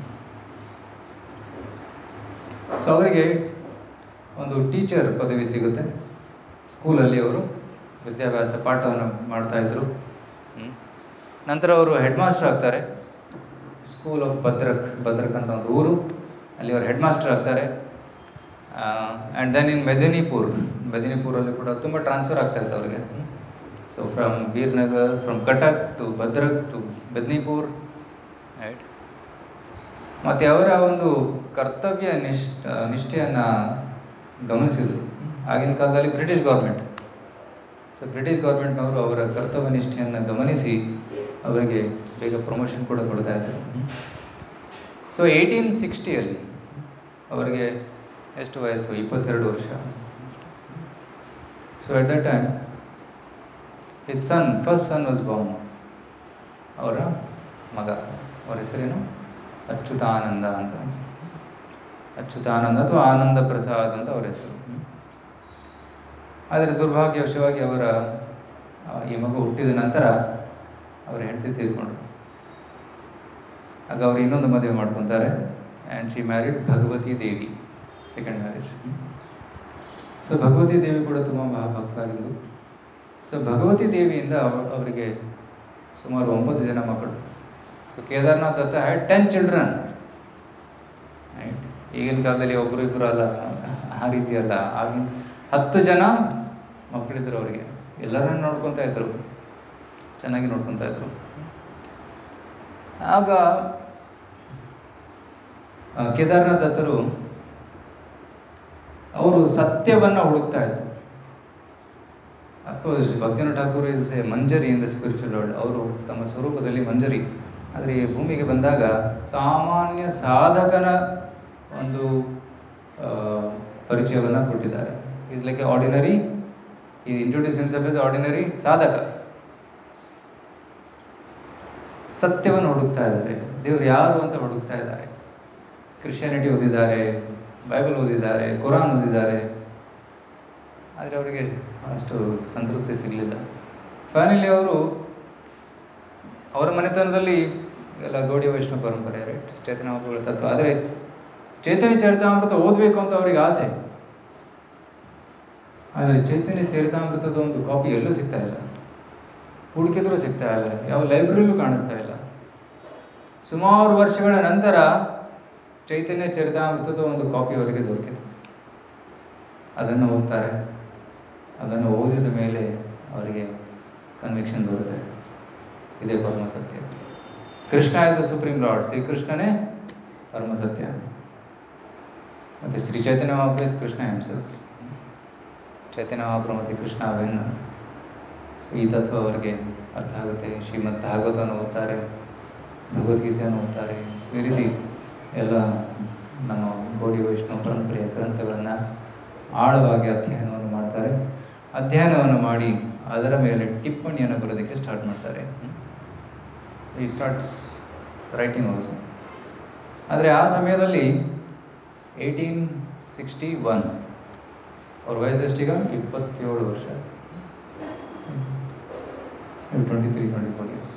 ಸೊ ಅವರಿಗೆ ಒಂದು ಟೀಚರ್ ಪದವಿ ಸಿಗುತ್ತೆ ಸ್ಕೂಲಲ್ಲಿ ಅವರು ವಿದ್ಯಾಭ್ಯಾಸ ಪಾಠವನ್ನು ಮಾಡ್ತಾ ಇದ್ರು ಹ್ಮ್. ನಂತರ ಅವರು ಹೆಡ್ ಮಾಸ್ಟರ್ ಆಗ್ತಾರೆ ಸ್ಕೂಲ್ ಆಫ್ ಭದ್ರಕ್ ಭದ್ರಕ್ ಅಂತ ಒಂದು ಊರು ಅಲ್ಲಿ ಅವರು ಹೆಡ್ ಮಾಸ್ಟರ್ ಆಗ್ತಾರೆ ಆ್ಯಂಡ್ ದೆನ್ ಇನ್ ಮೆದಿನಿಪುರ್ ಮೆದಿನಿಪುರಲ್ಲಿ ಕೂಡ ತುಂಬ ಟ್ರಾನ್ಸ್ಫರ್ ಆಗ್ತಾ ಇತ್ತು ಅವ್ರಿಗೆ so from Virnagar from Cuttack to Bhadrak to Medinipur right ಮತ್ತು ಅವರ ಒಂದು ಕರ್ತವ್ಯ ನಿಷ್ ನಿಷ್ಠೆಯನ್ನು ಗಮನಿಸಿದರು ಆಗಿನ ಕಾಲದಲ್ಲಿ ಬ್ರಿಟಿಷ್ ಗೌರ್ಮೆಂಟ್ ಸೊ ಬ್ರಿಟಿಷ್ ಗೌರ್ಮೆಂಟ್ನವರು ಅವರ ಕರ್ತವ್ಯ ನಿಷ್ಠೆಯನ್ನು ಗಮನಿಸಿ ಅವರಿಗೆ ಬೇಗ ಪ್ರಮೋಷನ್ ಕೂಡ ಕೊಡ್ತಾ ಇದ್ದರು ಸೊ ಏಯ್ಟೀನ್ ಸಿಕ್ಸ್ಟಿಯಲ್ಲಿ ಅವರಿಗೆ ಎಷ್ಟು ವಯಸ್ಸು ಇಪ್ಪತ್ತೆರಡು ವರ್ಷ so at the time his son first son was born ಅವರ ಮಗ ಅವರ ಹೆಸರೇನು ಅಚ್ಯುತಾನಂದ ಅಂತ ಅಚ್ಯುತಾನಂದ ಅಥವಾ ಆನಂದ ಪ್ರಸಾದ್ ಅಂತ ಅವರ ಹೆಸರು ಆದರೆ ದುರ್ಭಾಗ್ಯವಶವಾಗಿ ಅವರ ಆ, ಈ ಮಗು ಹುಟ್ಟಿದ ನಂತರ ಅವರ ಹೆಂಡತಿ ತೀರ್ಕೊಂಡ್ರು ಆಗ ಅವರು ಇನ್ನೊಂದು ಮದುವೆ ಮಾಡ್ಕೊತಾರೆ and she married Bhagavati Devi second marriage so Bhagavati Devi ಕೂಡ ತುಂಬ ಮಹಾಭಕ್ತರಾಗಿದ್ದು ಸೊ ಭಗವತಿ ದೇವಿಯಿಂದ ಅವ- ಅವರಿಗೆ ಸುಮಾರು ಒಂಬತ್ತು ಜನ ಮಕ್ಕಳು so Kedarnath Datta had ten children right ಈಗಿನ ಕಾಲದಲ್ಲಿ ಒಬ್ಬರು ಇಬ್ಬರು ಅಲ್ಲ ಆ ರೀತಿ ಅಲ್ಲ ಆಗಿನ ಹತ್ತು ಜನ ಮಕ್ಕಳಿದ್ರು ಅವರಿಗೆ ಎಲ್ಲರನ್ನು ನೋಡ್ಕೊತಾ ಇದ್ರು ಚೆನ್ನಾಗಿ ನೋಡ್ಕೊತಾ ಇದ್ರು ಆಗ ಆ, ಕೇದಾರನಾಥ್ ದತ್ತರು ಅವರು ಸತ್ಯವನ್ನು ಹುಡುಕ್ತಾ ಇದ್ರು of course Bhaktinath Thakur is a manjari in the spiritual world ಅವರು ತಮ್ಮ ಸ್ವರೂಪದಲ್ಲಿ ಮಂಜರಿ ಆದರೆ ಈ ಭೂಮಿಗೆ ಬಂದಾಗ ಸಾಮಾನ್ಯ ಸಾಧಕನ ಒಂದು ಪರಿಚಯವನ್ನು ಕೊಟ್ಟಿದ್ದಾರೆ is like a ordinary he introduce himself is ordinary ಸಾಧಕ ಸತ್ಯವನ್ನು ಹುಡುಕ್ತಾ ಇದ್ದಾರೆ ದೇವರು ಯಾರು ಅಂತ ಹುಡುಕ್ತಾ ಇದ್ದಾರೆ ಕ್ರಿಶ್ಚಿಯಾನಿಟಿ ಓದಿದ್ದಾರೆ ಬೈಬಲ್ ಓದಿದ್ದಾರೆ ಕುರಾನ್ ಓದಿದ್ದಾರೆ ಆದರೆ ಅವರಿಗೆ ಅಷ್ಟು ಸಂತೃಪ್ತಿ ಸಿಗಲಿಲ್ಲ ಫೈನಲಿ ಅವರು ಅವರ ಮನೆತನದಲ್ಲಿ ಎಲ್ಲ ಗೌಡಿ ವೈಷ್ಣವ ಪರಂಪರೆ ರೈಟ್ ಚೈತನ್ಯ ಮಹಾಪ್ರಭುಗಳ ತತ್ವ ಆದರೆ ಚೈತನ್ಯ ಚರಿತಾಮೃತ ಓದಬೇಕು ಅಂತ ಅವರಿಗೆ ಆಸೆ ಆದರೆ ಚೈತನ್ಯ ಚರಿತಾಮೃತದ ಒಂದು ಕಾಪಿ ಎಲ್ಲೂ ಸಿಗ್ತಾ ಇಲ್ಲ ಹುಡುಕಿದ್ರೂ ಸಿಗ್ತಾ ಇಲ್ಲ ಯಾವ ಲೈಬ್ರರಿಲೂ ಕಾಣಿಸ್ತಾ ಇಲ್ಲ ಸುಮಾರು ವರ್ಷಗಳ ನಂತರ ಚೈತನ್ಯ ಚರಿತಾಮೃತದ ಒಂದು ಕಾಪಿ ಅವರಿಗೆ ದೊರಕಿತು ಅದನ್ನು ಓದ್ತಾರೆ ಅದನ್ನು ಓದಿದ ಮೇಲೆ ಅವರಿಗೆ ಕನ್ವಿಕ್ಷನ್ ಬರುತ್ತೆ ಇದೇ ಪರಮ ಸತ್ಯ ಕೃಷ್ಣ ಇದು ಸುಪ್ರೀಂ ಲಾರ್ಡ್ ಶ್ರೀಕೃಷ್ಣನೇ ಪರಮ ಸತ್ಯ ಮತ್ತು ಶ್ರೀ ಚೈತನ್ಯ ಮಹಾಪ್ರಭು ಕೃಷ್ಣ ಹಿಮ್ಸೆಲ್ಫ್ ಚೈತನ್ಯ ಮಹಾಪ್ರಭು ಮತ್ತು ಕೃಷ್ಣ ಅಭಿನ್ನ ಸೊ ಈ ತತ್ವ ಅವರಿಗೆ ಅರ್ಥ ಆಗುತ್ತೆ ಶ್ರೀಮದ್ ಭಾಗವತವನ್ನು ಓದ್ತಾರೆ ಭಗವದ್ಗೀತೆಯನ್ನು ಓದ್ತಾರೆ ಸೊ ಈ ರೀತಿ ಎಲ್ಲ ನಮ್ಮ ಗೌಡಿ ವೈಷ್ಣವ ಪರಂಪರೆಯ ಗ್ರಂಥಗಳನ್ನು ಆಳವಾಗಿ ಅಧ್ಯಯನವನ್ನು ಮಾಡ್ತಾರೆ ಅಧ್ಯಯನವನ್ನು ಮಾಡಿ ಅದರ ಮೇಲೆ ಟಿಪ್ಪಣಿಯನ್ನು ಬರೋದಕ್ಕೆ ಸ್ಟಾರ್ಟ್ ಮಾಡ್ತಾರೆ ಈ ಸ್ಟಾರ್ಟ್ಸ್ ರೈಟಿಂಗ್ ಆಲ್ಸೋ ಆದರೆ ಆ ಸಮಯದಲ್ಲಿ ಏಯ್ಟೀನ್ ಸಿಕ್ಸ್ಟಿ ಒನ್ ಅವ್ರ ವಯಸ್ಸು ಎಷ್ಟೀಗ ಇಪ್ಪತ್ತೇಳು ವರ್ಷ twenty three twenty four years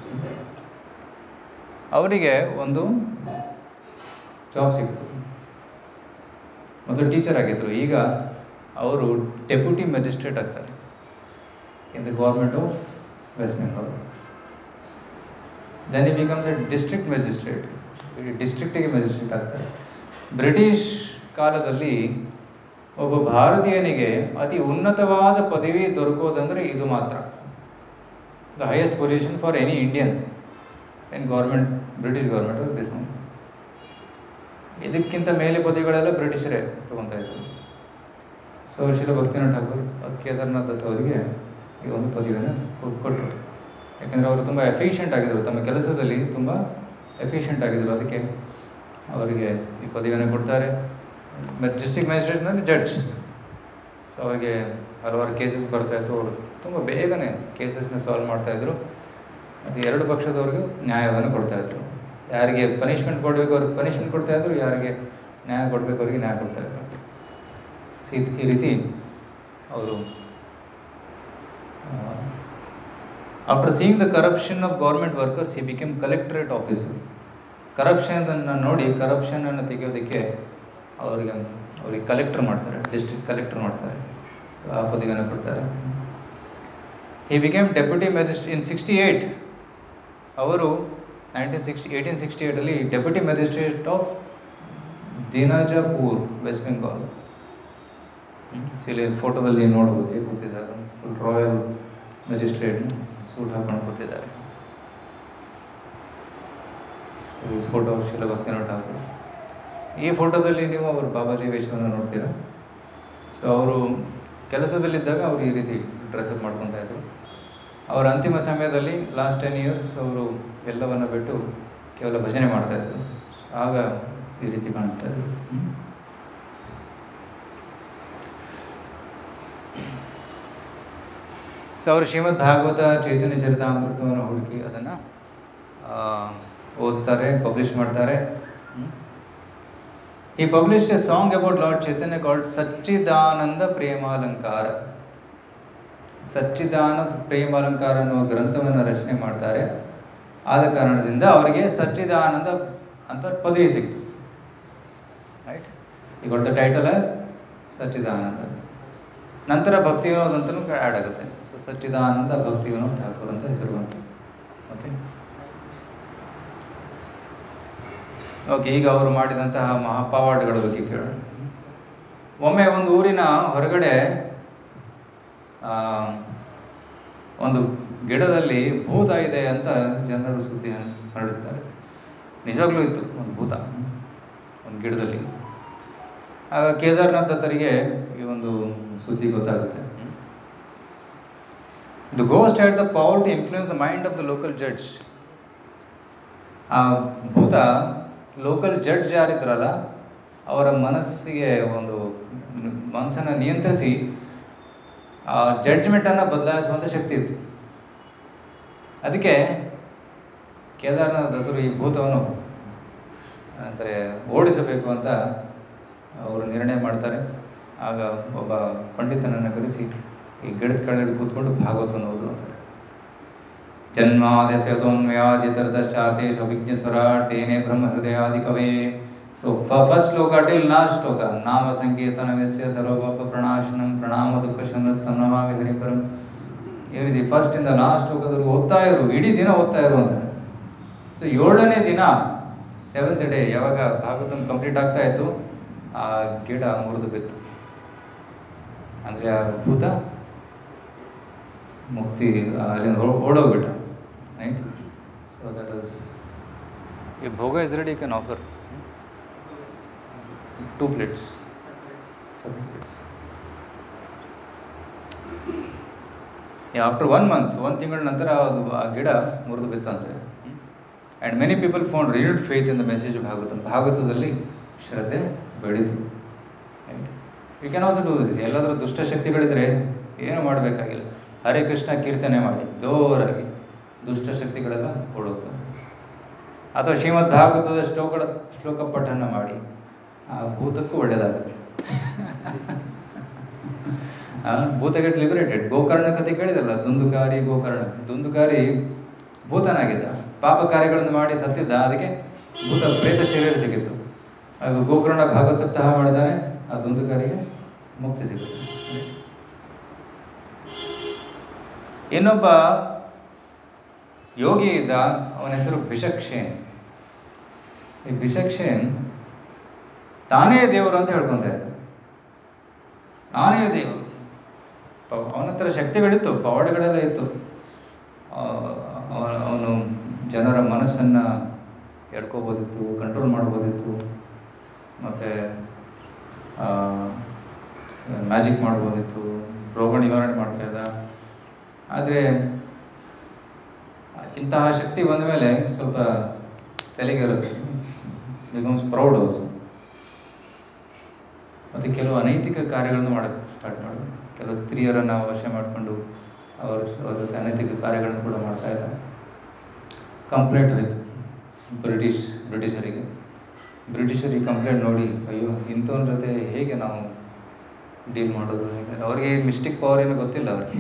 ಅವರಿಗೆ ಒಂದು ಜಾಬ್ ಸಿಕ್ತು ಮೊದಲು ಟೀಚರ್ ಆಗಿದ್ದರು ಈಗ ಅವರು ಡೆಪ್ಯೂಟಿ ಮ್ಯಾಜಿಸ್ಟ್ರೇಟ್ ಆಗ್ತಾರೆ in the government of West Bengal then he becomes a district magistrate ಇಡೀ ಡಿಸ್ಟ್ರಿಕ್ಟಿಗೆ ಮ್ಯಾಜಿಸ್ಟ್ರೇಟ್ ಆಗ್ತಾರೆ ಬ್ರಿಟಿಷ್ ಕಾಲದಲ್ಲಿ ಒಬ್ಬ ಭಾರತೀಯನಿಗೆ ಅತಿ ಉನ್ನತವಾದ ಪದವಿ ದೊರಕೋದಂದ್ರೆ ಇದು ಮಾತ್ರ the highest position for any Indian in government British government of this ಇದಕ್ಕಿಂತ ಮೇಲೆ ಪದವಿಗಳೆಲ್ಲ ಬ್ರಿಟಿಷರೇ ತಗೊತಾ ಇದ್ರು ಸೊ ಶಿಲ ಭಕ್ತಿನಾಥ್ ಠಾಕೂರ್ ಕೇದಾರ್ನಾಥ್ ದತ್ತ ಅವರಿಗೆ ಈ ಒಂದು ಪದವಿಯನ್ನು ಕೊ- ಕೊಟ್ಟರು ಯಾಕೆಂದರೆ ಅವರು ತುಂಬ ಎಫಿಷಿಯೆಂಟ್ ಆಗಿದ್ದರು ತಮ್ಮ ಕೆಲಸದಲ್ಲಿ ತುಂಬ ಎಫಿಷಿಯೆಂಟ್ ಆಗಿದ್ದರು ಅದಕ್ಕೆ ಅವರಿಗೆ ಈ ಪದವಿಯನ್ನು ಕೊಡ್ತಾರೆ ಡಿಸ್ಟ್ರಿಕ್ಟ್ ಮ್ಯಾಜಿಸ್ಟ್ರೇಟ್ನಲ್ಲಿ ಜಡ್ಜ್ ಸೊ ಅವರಿಗೆ ಹಲವಾರು ಕೇಸಸ್ ಬರ್ತಾ ಇತ್ತು ಅವರು ತುಂಬ ಬೇಗನೆ ಕೇಸಸ್ನ ಸಾಲ್ವ್ ಮಾಡ್ತಾಯಿದ್ರು ಮತ್ತು ಎರಡು ಪಕ್ಷದವ್ರಿಗೂ ನ್ಯಾಯವನ್ನು ಕೊಡ್ತಾ ಇದ್ರು ಯಾರಿಗೆ ಪನಿಷ್ಮೆಂಟ್ ಕೊಡಬೇಕು ಅವ್ರಿಗೆ ಪನಿಷ್ಮೆಂಟ್ ಕೊಡ್ತಾ ಇದ್ರು ಯಾರಿಗೆ ನ್ಯಾಯ ಕೊಡಬೇಕು ಅವರಿಗೆ ನ್ಯಾಯ ಕೊಡ್ತಾ ಇದ್ರು ಸೊ ಈ- ಈ ರೀತಿ ಅವರು after seeing the corruption of government workers he became collectorate officer ಕರಪ್ಷನನ್ನು ನೋಡಿ ಕರಪ್ಷನನ್ನು ತೆಗೆಯೋದಕ್ಕೆ ಅವರಿಗೆ ಅವ್ರಿಗೆ ಕಲೆಕ್ಟರ್ ಮಾಡ್ತಾರೆ ಡಿಸ್ಟ್ರಿಕ್ಟ್ ಕಲೆಕ್ಟರ್ ಮಾಡ್ತಾರೆ ಸೊ ಆ ಪದವಿಯನ್ನು ಕೊಡ್ತಾರೆ he became deputy magistrate in sixty eight ಅವರು ನೈನ್ಟೀನ್ ಸಿಕ್ಸ್ಟಿ ಏಯ್ಟೀನ್ ಸಿಕ್ಸ್ಟಿ ಏಯ್ಟಲ್ಲಿ deputy magistrate of Dinajpur West Bengal so ಇಲ್ಲಿ ಫೋಟೋದಲ್ಲಿ ನೋಡ್ಬೋದು ಹೇಗೆ ಕೂತಿದ್ದಾರೆ ಫುಲ್ ರಾಯಲ್ ಮ್ಯಾಜಿಸ್ಟ್ರೇಟ್ ಸೂಟ್ ಹಾಕೊಂಡು ಕೂತಿದ್ದಾರೆ ಸೊ ಈ ಫೋಟೋ ಶಿಲ ಭಕ್ತಿನಾಥ್ ಠಾಕೂರ್ ಈ ಫೋಟೋದಲ್ಲಿ ನೀವು ಅವರು ಬಾಬಾಜಿ ವೇಷವನ್ನು ನೋಡ್ತೀರಾ ಸೊ ಅವರು ಕೆಲಸದಲ್ಲಿದ್ದಾಗ ಅವರು ಈ ರೀತಿ ಡ್ರೆಸ್ಅಪ್ ಮಾಡ್ಕೊತಾ ಇದ್ರು ಅವರ ಅಂತಿಮ ಸಮಯದಲ್ಲಿ ಲಾಸ್ಟ್ ಟೆನ್ ಇಯರ್ಸ್ ಅವರು ಎಲ್ಲವನ್ನು ಬಿಟ್ಟು ಕೇವಲ ಭಜನೆ ಮಾಡ್ತಾ ಇದ್ರು ಆಗ ಈ ರೀತಿ ಕಾಣಿಸ್ತಾ ಇದ್ರು ಹ್ಮ್. ಸೊ ಅವರು ಶ್ರೀಮದ್ ಭಾಗವತ ಚೈತನ್ಯ ಚರಿತಾಮೃತವನ್ನು ಹುಡುಕಿ ಅದನ್ನು ಓದ್ತಾರೆ ಪಬ್ಲಿಷ್ ಮಾಡ್ತಾರೆ he published a song about lord Chaitanya called Sachchidananda Premalankara Sachchidananda Premalankara ಅನ್ನುವ ಗ್ರಂಥವನ್ನು ರಚನೆ ಮಾಡ್ತಾರೆ ಆದ ಕಾರಣದಿಂದ ಅವರಿಗೆ ಸಚ್ಚಿದಾನಂದ ಅಂತ ಪದವಿ ಸಿಕ್ತು ರೈಟ್ ಈ ಕೊಟ್ಟ ಟೈಟಲ್ ಆಸ್ ಸಚ್ಚಿದಾನಂದ ನಂತರ ಭಕ್ತಿ ವಿನೋದ್ ಅಂತಲೂ ಆ್ಯಡ್ ಆಗುತ್ತೆ ಸೊ ಸಚ್ಚಿದಾನಂದ ಭಕ್ತಿ ವಿನೋದ್ ಠಾಕೂರ್ ಅಂತ ಹೆಸರು ಬಂತು ಓಕೆ ಓಕೆ ಈಗ ಅವರು ಮಾಡಿದಂತಹ ಮಹಾಪಾವಾಡಗಳ ಬಗ್ಗೆ ಕೇಳೋಣ ಒಮ್ಮೆ ಒಂದು ಊರಿನ ಹೊರಗಡೆ ಆ, ಒಂದು ಗಿಡದಲ್ಲಿ ಭೂತ ಇದೆ ಅಂತ ಜನರು ಸುದ್ದಿ ಹರಡಿಸ್ತಾರೆ ನಿಜವಾಗ್ಲೂ ಇತ್ತು ಒಂದು ಭೂತ ಒಂದು ಗಿಡದಲ್ಲಿ ಆಗ ಕೇದಾರ್ನಾಥ್ ದತ್ತರಿಗೆ ಈ ಒಂದು ಸುದ್ದಿ ಗೊತ್ತಾಗುತ್ತೆ the ghost had the power to influence the mind of the local judge ಆ ಭೂತ ಲೋಕಲ್ ಜಡ್ಜ್ ಯಾರಿದ್ರಲ್ಲ ಅವರ ಮನಸ್ಸಿಗೆ ಒಂದು ಮನಸ್ಸನ್ನು ನಿಯಂತ್ರಿಸಿ ಆ ಜಡ್ಜ್ಮೆಂಟನ್ನು ಬದಲಾಯಿಸುವಂಥ ಶಕ್ತಿ ಇತ್ತು ಅದಕ್ಕೆ ಕೇದಾರನಾಥ ದತ್ತರು ಈ ಭೂತವನ್ನು ಅಂದರೆ ಓಡಿಸಬೇಕು ಅಂತ ಅವರು ನಿರ್ಣಯ ಮಾಡ್ತಾರೆ ಆಗ ಒಬ್ಬ ಪಂಡಿತನನ್ನು ಕರೆಸಿ ಈ ಗಿಡದ ಕೆಳಗಡೆ ಕೂತ್ಕೊಂಡು ಭಾಗವತನ ಓದು ಅಂತಾರೆ ಜನ್ಮಾದ್ಯಸೋನ್ವ್ಯಾದಿತರದಶ್ಚಾತೆ ಸವಿಜ್ಞ ಸ್ವರಾಟ್ ತೇನೆ ಬ್ರಹ್ಮ ಹೃದಯಾದಿ ಕವೇ ಸೊ ಫಸ್ಟ್ ಶ್ಲೋಕ ಟಿಲ್ ಲಾಸ್ಟ್ ಶ್ಲೋಕ ನಾಮ ಸಂಕೀರ್ತನ ವ್ಯಸ್ಯ ಸರ್ವಪಾಪ ಪ್ರಣಾಶನಂ ಪ್ರಣಾಮ ದುಃಖ ಶಮನಸ್ತಂ ನಮಾಮಿ ಹರಿಪರಂ ಈ ರೀತಿ ಫಸ್ಟ್ ಇಂದ ಲಾಸ್ಟ್ ಶ್ಲೋಕದವರೆಗೂ ಓದ್ತಾ ಇರು ಇಡೀ ದಿನ ಓದ್ತಾ ಇರು ಅಂತಾರೆ ಸೊ ಏಳನೇ ದಿನ ಸೆವೆಂತ್ ಡೇ ಯಾವಾಗ ಭಾಗವತಂ ಕಂಪ್ಲೀಟ್ ಆಗ್ತಾ ಇತ್ತು ಆ ಗಿಡ ಮುರಿದು ಬಿತ್ತು ಅಂದರೆ ಆ ಭೂತ ಮುಕ್ತಿ ಅಲ್ಲಿಂದ ಹೋ- ಓಡೋಗ್ಬಿಟ್ಟ right so that was he ಭೋಗ is ready can offer two plates after one month ಒಂದು ತಿಂಗಳ ನಂತರ ಅದು ಆ ಗಿಡ ಮುರಿದು ಬಿತ್ತಂತೆ and many people found real faith in the message ಭಾಗವತ ಭಾಗವತದಲ್ಲಿ ಶ್ರದ್ಧೆ ಬೆಳೀತು you can also do this ಎಲ್ಲಾದರೂ ದುಷ್ಟಶಕ್ತಿಗಳಿದ್ರೆ ಏನು ಮಾಡಬೇಕಾಗಿಲ್ಲ ಹರೇ ಕೃಷ್ಣ ಕೀರ್ತನೆ ಮಾಡಿ ಜೋರಾಗಿ ದುಷ್ಟಶಕ್ತಿಗಳೆಲ್ಲ ಓಡುತ್ತವೆ ಅಥವಾ ಶ್ರೀಮದ್ ಭಾಗವತದ ಶ್ಲೋಕಗಳ ಶ್ಲೋಕ ಪಠಣ ಮಾಡಿ ಆ ಭೂತಕ್ಕೂ ಒಳ್ಳೆಯದಾಗುತ್ತೆ ಆ, ಭೂತ ಗೆಟ್ ಲಿಬರೇಟೆಡ್ ಗೋಕರ್ಣ ಕಥೆ ಕೇಳಿದಲ್ಲ ದುಂದುಕಾರಿ ಗೋಕರ್ಣ ದುಂದುಕಾರಿ ಭೂತನಾಗಿದ್ದ ಪಾಪ ಕಾರ್ಯಗಳನ್ನು ಮಾಡಿ ಸತ್ತಿದ್ದ ಅದಕ್ಕೆ ಭೂತ ಪ್ರೇತ ಶರೀರ ಸಿಕ್ಕಿತ್ತು ಅದು ಗೋಕರ್ಣ ಭಾಗವತ್ ಸಪ್ತಾಹ ಮಾಡಿದಾನೆ ಆ ದುಂದುಕಾರಿಗೆ ಮುಕ್ತಿ ಸಿಗುತ್ತೆ ಇನ್ನೊಬ್ಬ ಯೋಗಿ ಇದ್ದ ಅವನ ಹೆಸರು ಬಿಷಕ್ಷೇನ್ ಈ ಬಿಷಕ್ಷೇನ್ ತಾನೇ ದೇವರು ಅಂತ ಹೇಳ್ಕೊಂತ ಇದ್ದ ನಾನೇ ದೇವರು ಪ- ಅವನ ಹತ್ರ ಶಕ್ತಿಗಳಿತ್ತು ಪವಾಡಗಳೆಲ್ಲ ಇತ್ತು ಅವನು ಜನರ ಮನಸ್ಸನ್ನು ಎಡ್ಕೋಬೋದಿತ್ತು ಕಂಟ್ರೋಲ್ ಮಾಡ್ಬೋದಿತ್ತು ಮತ್ತು ಮ್ಯಾಜಿಕ್ ಮಾಡ್ಬೋದಿತ್ತು ರೋಗ ನಿವಾರಣೆ ಮಾಡ್ತಾ ಇದ್ದ ಆದರೆ ಇಂತಹ ಶಕ್ತಿ ಬಂದ ಮೇಲೆ ಸ್ವಲ್ಪ ತಲೆಗಿರುತ್ತೆ ಬಿಕಮ್ಸ್ ಪ್ರೌಡ್ ಆಲ್ಸೋ ಮತ್ತು ಕೆಲವು ಅನೈತಿಕ ಕಾರ್ಯಗಳನ್ನು ಮಾಡೋಕ್ಕೆ ಸ್ಟಾರ್ಟ್ ಮಾಡೋದು ಕೆಲವು ಸ್ತ್ರೀಯರನ್ನು ವಶ ಮಾಡಿಕೊಂಡು ಅವರು ಅವ್ರ ಜೊತೆ ಅನೈತಿಕ ಕಾರ್ಯಗಳನ್ನು ಕೂಡ ಮಾಡ್ತಾ ಇದ್ದಾರೆ ಕಂಪ್ಲೇಂಟ್ ಹೋಯ್ತು ಬ್ರಿಟಿಷ್ ಬ್ರಿಟಿಷರಿಗೆ ಬ್ರಿಟಿಷರಿಗೆ ಕಂಪ್ಲೇಂಟ್ ನೋಡಿ ಅಯ್ಯೋ ಇಂಥವ್ರ ಜೊತೆ ಹೇಗೆ ನಾವು ಡೀಲ್ ಮಾಡೋದು ಹೇಗೆ ಅವ್ರಿಗೆ ಮಿಸ್ಟೇಕ್ ಪವರ್ ಏನೂ ಗೊತ್ತಿಲ್ಲ ಅವ್ರಿಗೆ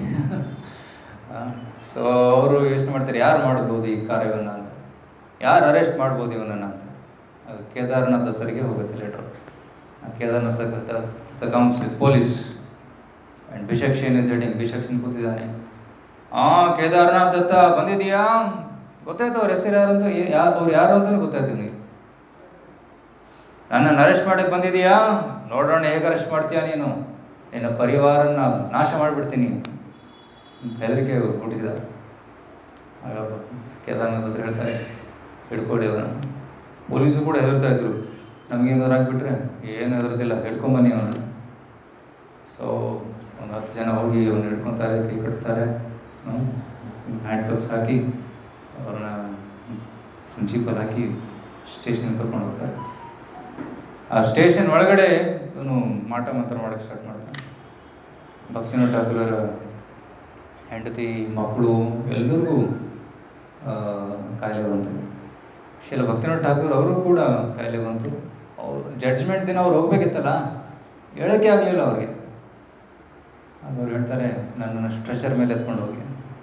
ಸೊ ಅವರು ಯೋಚನೆ ಮಾಡ್ತಾರೆ ಯಾರು ಮಾಡ್ಬೋದು ಈ ಕಾರ್ಯವನ್ನು ಅಂತ ಯಾರು ಅರೆಸ್ಟ್ ಮಾಡ್ಬೋದು ಇವನನ್ನು ಅಂತ ಅದು ಕೇದಾರ್ನಾಥ್ ದತ್ತರಿಗೆ ಹೋಗುತ್ತೆ later Kedarnath comes with police and ಬಿಷಕ್ಷನ್ ಇಸ್ ಹೆಡಿಂಗ್ ಬಿಷಕ್ಷನ್ ಕೂತಿದ್ದಾನೆ ಆ ಕೇದಾರ್ನಾಥ್ ದತ್ತ ಬಂದಿದೀಯಾ ಗೊತ್ತಾಯ್ತು ಅವ್ರ ಹೆಸರು ಯಾರು ಅಂತ ಯಾರು ಅವ್ರು ಯಾರು ಅಂತಲೂ ಗೊತ್ತಾಯ್ತು ನಿನಗೆ ನನ್ನನ್ನು ಅರೆಸ್ಟ್ ಮಾಡಕ್ಕೆ ಬಂದಿದೀಯಾ ನೋಡೋಣ ಹೇಗೆ ಅರೆಸ್ಟ್ ಮಾಡ್ತೀಯಾ ನೀನು ನಿನ್ನ ಪರಿವಾರನ ನಾಶ ಮಾಡಿಬಿಡ್ತೀನಿ ಹೆದರಿಕೆ ಹುಟ್ಟಿಸಿದ ಆಗ ಕೇದಾರನಾಥ್ ಹತ್ರ ಹೇಳ್ತಾರೆ ಹಿಡ್ಕೊಡಿ ಅವರನ್ನು ಪೊಲೀಸರು ಕೂಡ ಹೆದರ್ತಾ ಇದ್ರು ನಮಗೇನಾದ್ರು ಆಗಿಬಿಟ್ರೆ ಏನು ಹೆದರ್ದಿಲ್ಲ ಹಿಡ್ಕೊಂಬನ್ನಿ ಅವನನ್ನು ಸೊ ಒಂದು ಹತ್ತು ಜನ ಹೋಗಿ ಅವ್ನು ಹಿಡ್ಕೊತಾರೆ ಕೈ ಕಟ್ತಾರೆ ಹ್ಯಾಂಡ್ ಕಪ್ಸ್ ಹಾಕಿ ಅವ್ರನ್ನ ಜೀಪಲ್ಲಿ ಹಾಕಿ ಸ್ಟೇಷನ್ ಕರ್ಕೊಂಡು ಹೋಗ್ತಾರೆ ಆ ಸ್ಟೇಷನ್ ಒಳಗಡೆ ಇವನು ಮಾಟ ಮಂತ್ರ ಮಾಡೋಕ್ಕೆ ಸ್ಟಾರ್ಟ್ ಮಾಡ್ತಾನೆ ಭಕ್ತಿನಾಥ್ ಠಾಕೂರರ ಹೆಂಡತಿ ಮಕ್ಕಳು ಎಲ್ಲರಿಗೂ ಆ, ಕಾಯಿಲೆ ಬಂತು ಶಿಲ ಭಕ್ತಿನಾಥ್ ಠಾಕೂರ್ ಅವರು ಕೂಡ ಕಾಯಿಲೆ ಬಂತು ಅವ್ರು ಜಡ್ಜ್ಮೆಂಟ್ ದಿನ ಅವ್ರು ಹೋಗ್ಬೇಕಿತ್ತಲ್ಲ ಹೇಳೋಕ್ಕೆ ಆಗಲಿಲ್ಲ ಅವ್ರಿಗೆ ಆಗ ಅವ್ರು ಹೇಳ್ತಾರೆ ನನ್ನನ್ನು ಸ್ಟ್ರೆಚರ್ ಮೇಲೆ ಎತ್ಕೊಂಡು ಹೋಗಿ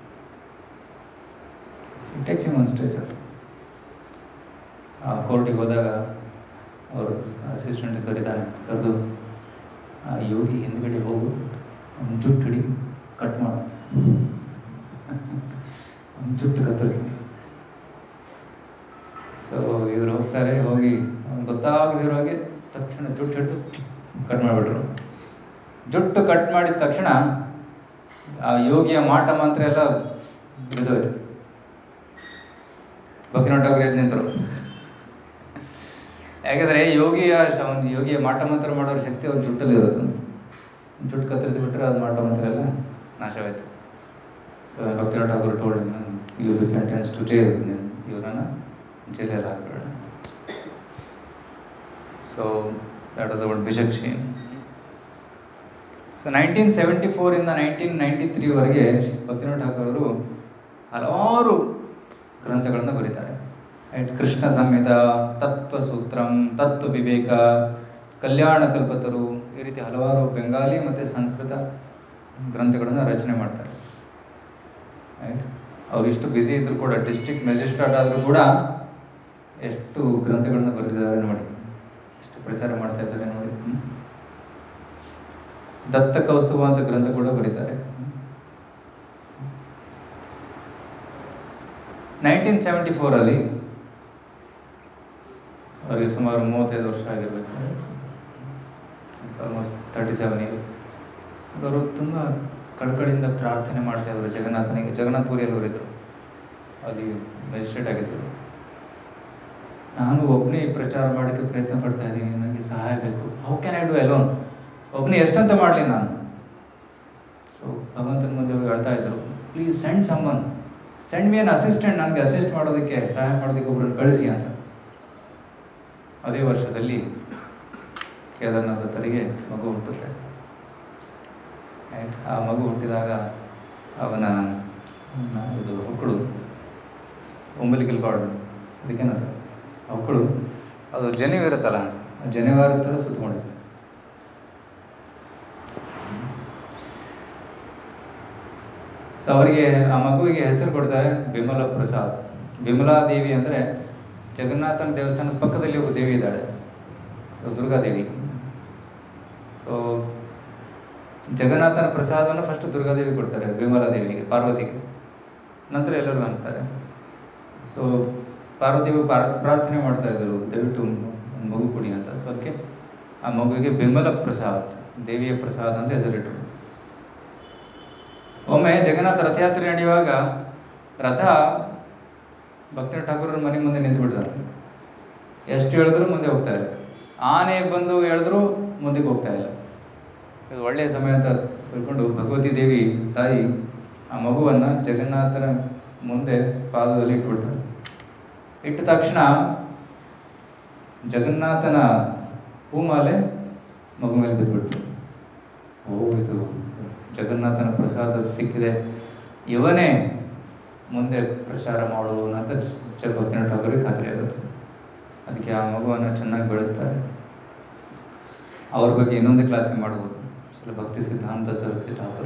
ಟೆಕ್ಸಿ ಒಂದು ಸ್ಟ್ರೆಚರ್ ಆ ಕೋರ್ಟಿಗೆ ಹೋದಾಗ ಅವರು ಅಸಿಸ್ಟೆಂಟ್ ಕರೀತಾನೆ ಕರೆದು ಆ ಯೋಗಿ ಹಿಂದ್ಗಡೆ ಹೋಗು ಅವ್ನ ಜುಟ್ಟು ಹಿಡಿ ಕಟ್ ಮಾಡು ಅವ್ನ ಜುಟ್ಟು ಕತ್ತರಿಸಿ ಸೊ ಇವ್ರು ಹೋಗ್ತಾರೆ ಹೋಗಿ ಅವ್ನಿಗೆ ಗೊತ್ತಾಗದಿರೋ ಹಾಗೆ ತಕ್ಷಣ ಜುಟ್ಟು ಹಿಡಿದು ಕಟ್ ಮಾಡಿಬಿಟ್ರು ಜುಟ್ಟು ಕಟ್ ಮಾಡಿದ ತಕ್ಷಣ ಆ ಯೋಗಿಯ ಮಾಟ ಮಂತ್ರ ಎಲ್ಲ ಬಿದ್ದೋಯ್ತು ಭಕ್ತಿನಾಟ ಅವ್ರು ಎದ್ದು ನಿಂತರು ಯಾಕಂದ್ರೆ ಯೋಗಿಯ ಶ- ಒಂದು ಯೋಗಿಯ ಮಾಟ ಮಂತ್ರ ಮಾಡೋರ ಶಕ್ತಿ ಅವ್ರ ಜುಟ್ಟಲ್ಲಿ ಇರುತ್ತೆ ಜುಟ್ಟು ಕತ್ತರಿಸಿಬಿಟ್ರೆ ಅದು ಮಾಟ ಮಂತ್ರ ಎಲ್ಲ ನಾಶವಾಯ್ತು so Bhaktinatha Thakur told you be sentence to jail ಇವರನ್ನ ಜೈಲಲ್ಲಿ ಹಾಕ್ಬಿಡೋಣ ಸೊ ದ್ಯಾಟ್ ವಾಸ್ ಅವರ್ ಬಿಜಕ್ಷಿ ಸೊ ನೈನ್ಟೀನ್ ಸೆವೆಂಟಿ ಫೋರಿಂದ ನೈನ್ಟೀನ್ ನೈಂಟಿ ತ್ರೀವರೆಗೆ ಭಕ್ತಿನಾಥ್ ಠಾಕೂರ್ ಅವರು ಹಲವಾರು ಗ್ರಂಥಗಳನ್ನು ಬರೀತಾರೆ ರೈಟ್ ಕೃಷ್ಣ ಸಂಹಿತ ತತ್ವ ಸೂತ್ರಂ ತತ್ವ ವಿವೇಕ ಕಲ್ಯಾಣ ಕಲ್ಪತರು ಈ ರೀತಿ ಹಲವಾರು ಬೆಂಗಾಲಿ ಮತ್ತು ಸಂಸ್ಕೃತ ಗ್ರಂಥಗಳನ್ನು ರಚನೆ ಮಾಡ್ತಾರೆ ರೈಟ್ ಅವ್ರು ಇಷ್ಟು ಬ್ಯುಸಿ ಇದ್ರು ಕೂಡ ಡಿಸ್ಟ್ರಿಕ್ಟ್ ಮ್ಯಾಜಿಸ್ಟ್ರೇಟ್ ಆದರೂ ಕೂಡ ಎಷ್ಟು ಗ್ರಂಥಗಳನ್ನ ಬರೆದಿದ್ದಾರೆ ನೋಡಿ ಎಷ್ಟು ಪ್ರಚಾರ ಮಾಡ್ತಾ ಇದ್ದಾರೆ ನೋಡಿ ಹ್ಮ್. ದತ್ತ ಕೌಸ್ತುಭ ಅಂತ ಗ್ರಂಥ ಕೂಡ ಬರೀತಾರೆ ನೈನ್ಟೀನ್ ಸೆವೆಂಟಿ ಫೋರಲ್ಲಿ ಅವರಿಗೆ ಸುಮಾರು ಮೂವತ್ತೈದು ವರ್ಷ ಆಗಿರಬೇಕು ಆಲ್ಮೋಸ್ಟ್ ತರ್ಟಿ ಸೆವೆನ್ ಇಯರ್ಸ್ ಅವರು ತುಂಬ ಕಳಕಳಿಯಿಂದ ಪ್ರಾರ್ಥನೆ ಮಾಡ್ತಾ ಇದ್ರು ಜಗನ್ನಾಥನಿಗೆ ಜಗನ್ನಾಥ್ ಪುರಿಯಲ್ಲಿ ಅವರಿದ್ದರು ಅಲ್ಲಿ ಮ್ಯಾಜಿಸ್ಟ್ರೇಟ್ ಆಗಿದ್ದರು ನಾನು ಒಬ್ಬನೇ ಪ್ರಚಾರ ಮಾಡೋಕ್ಕೆ ಪ್ರಯತ್ನ ಪಡ್ತಾ ಇದ್ದೀನಿ ನನಗೆ ಸಹಾಯ ಬೇಕು how can I do alone ಒಬ್ಬನೇ ಎಷ್ಟಂತ ಮಾಡಲಿ ನಾನು ಸೊ ಭಗವಂತನ ಮುಂದೆ ಹೋಗಿ ಹೇಳ್ತಾ ಇದ್ರು please send summon send me an assistant ನನಗೆ ಅಸಿಸ್ಟ್ ಮಾಡೋದಕ್ಕೆ ಸಹಾಯ ಮಾಡೋದಕ್ಕೆ ಒಬ್ಬರನ್ನು ಕಳಿಸಿ ಅಂತ ಅದೇ ವರ್ಷದಲ್ಲಿ ಕೇದಾರನಾಥ ತಲೆಗೆ ಮಗು ಹುಟ್ಟುತ್ತೆ Right? ಆ ಮಗು ಹುಟ್ಟಿದಾಗ ಅವನ ಅವನ ಇದು ಹೊಕ್ಕಳು ಉಂಬಲಿಕಲ್ ಕಾರ್ಡ್ ಅದಕ್ಕೇನಂತ ಹೊಕ್ಕಳು ಅದು ಜನಿವ್ ಇರುತ್ತಲ್ಲ ಆ ಜನಿವಾರ ಥರ ಸುತ್ತಕೊಂಡಿತ್ತು ಸೊ ಅವರಿಗೆ ಆ ಮಗುವಿಗೆ ಹೆಸರು ಕೊಡ್ತಾರೆ ಬಿಮಲ ಪ್ರಸಾದ್ ಬಿಮಲಾ ದೇವಿ ಅಂದರೆ ಜಗನ್ನಾಥನ ದೇವಸ್ಥಾನದ ಪಕ್ಕದಲ್ಲಿ ಒಬ್ಬ ದೇವಿ ಇದ್ದಾಳೆ ಅದು ದುರ್ಗಾದೇವಿ ಸೊ ಜಗನ್ನಾಥನ ಪ್ರಸಾದವನ್ನು ಫಸ್ಟ್ ದುರ್ಗಾದೇವಿ ಕೊಡ್ತಾರೆ ಬಿಮಲಾ ದೇವಿಗೆ ಪಾರ್ವತಿಗೆ ನಂತರ ಎಲ್ಲರಿಗೂ ಅನಿಸ್ತಾರೆ ಸೊ ಪಾರ್ವತಿಗೂ ಪಾರ್- ಪ್ರಾರ್ಥನೆ ಮಾಡ್ತಾ ಇದ್ದರು ದಯವಿಟ್ಟು ಒಂದು ಮಗು ಕೊಡಿ ಅಂತ ಸೊ ಅದಕ್ಕೆ ಆ ಮಗುವಿಗೆ ಬಿಮಲ ಪ್ರಸಾದ್ ದೇವಿಯ ಪ್ರಸಾದ್ ಅಂತ ಹೆಸರಿಟ್ಟರು ಒಮ್ಮೆ ಜಗನ್ನಾಥ ರಥಯಾತ್ರೆ ನಡೆಯುವಾಗ ರಥ ಭಕ್ತರ ಠಾಕೂರರ ಮನೆ ಮುಂದೆ ನಿಂತು ಬಿಡ್ತಾರೆ ಎಷ್ಟು ಹೇಳಿದ್ರು ಮುಂದೆ ಹೋಗ್ತಾ ಇಲ್ಲ ಆನೆ ಬಂದು ಹೇಳಿದ್ರು ಮುಂದಕ್ಕೆ ಹೋಗ್ತಾ ಇಲ್ಲ ಇದು ಒಳ್ಳೆಯ ಸಮಯ ಅಂತ ತಿಳ್ಕೊಂಡು ಭಗವತಿ ದೇವಿ ತಾಯಿ ಆ ಮಗುವನ್ನು ಜಗನ್ನಾಥನ ಮುಂದೆ ಪಾದದಲ್ಲಿ ಇಟ್ಬಿಡ್ತಾರೆ ಇಟ್ಟ ತಕ್ಷಣ ಜಗನ್ನಾಥನ ಹೂಮಾಲೆ ಮಗು ಮೇಲೆ ಬಿದ್ದುಬಿಡ್ತು ಓ ಇದು ಜಗನ್ನಾಥನ ಪ್ರಸಾದ ಸಿಕ್ಕಿದೆ ಇವನೇ ಮುಂದೆ ಪ್ರಚಾರ ಮಾಡುವವನು ಅಂತ ಚ- ಭಕ್ತಿನಾಥ ಠಾಕೂರಿಗೆ ಖಾತ್ರಿ ಆಗುತ್ತೆ ಅದಕ್ಕೆ ಆ ಮಗುವನ್ನು ಚೆನ್ನಾಗಿ ಬೆಳೆಸ್ತಾರೆ ಅವ್ರ ಬಗ್ಗೆ ಇನ್ನೊಂದು ಕ್ಲಾಸಿಗೆ ಮಾಡ್ಬೋದು ಶಿಲ ಭಕ್ತಿ ಸಿದ್ಧಾಂತ ಸರಸ್ವತಿ ಠಾಕೂರ್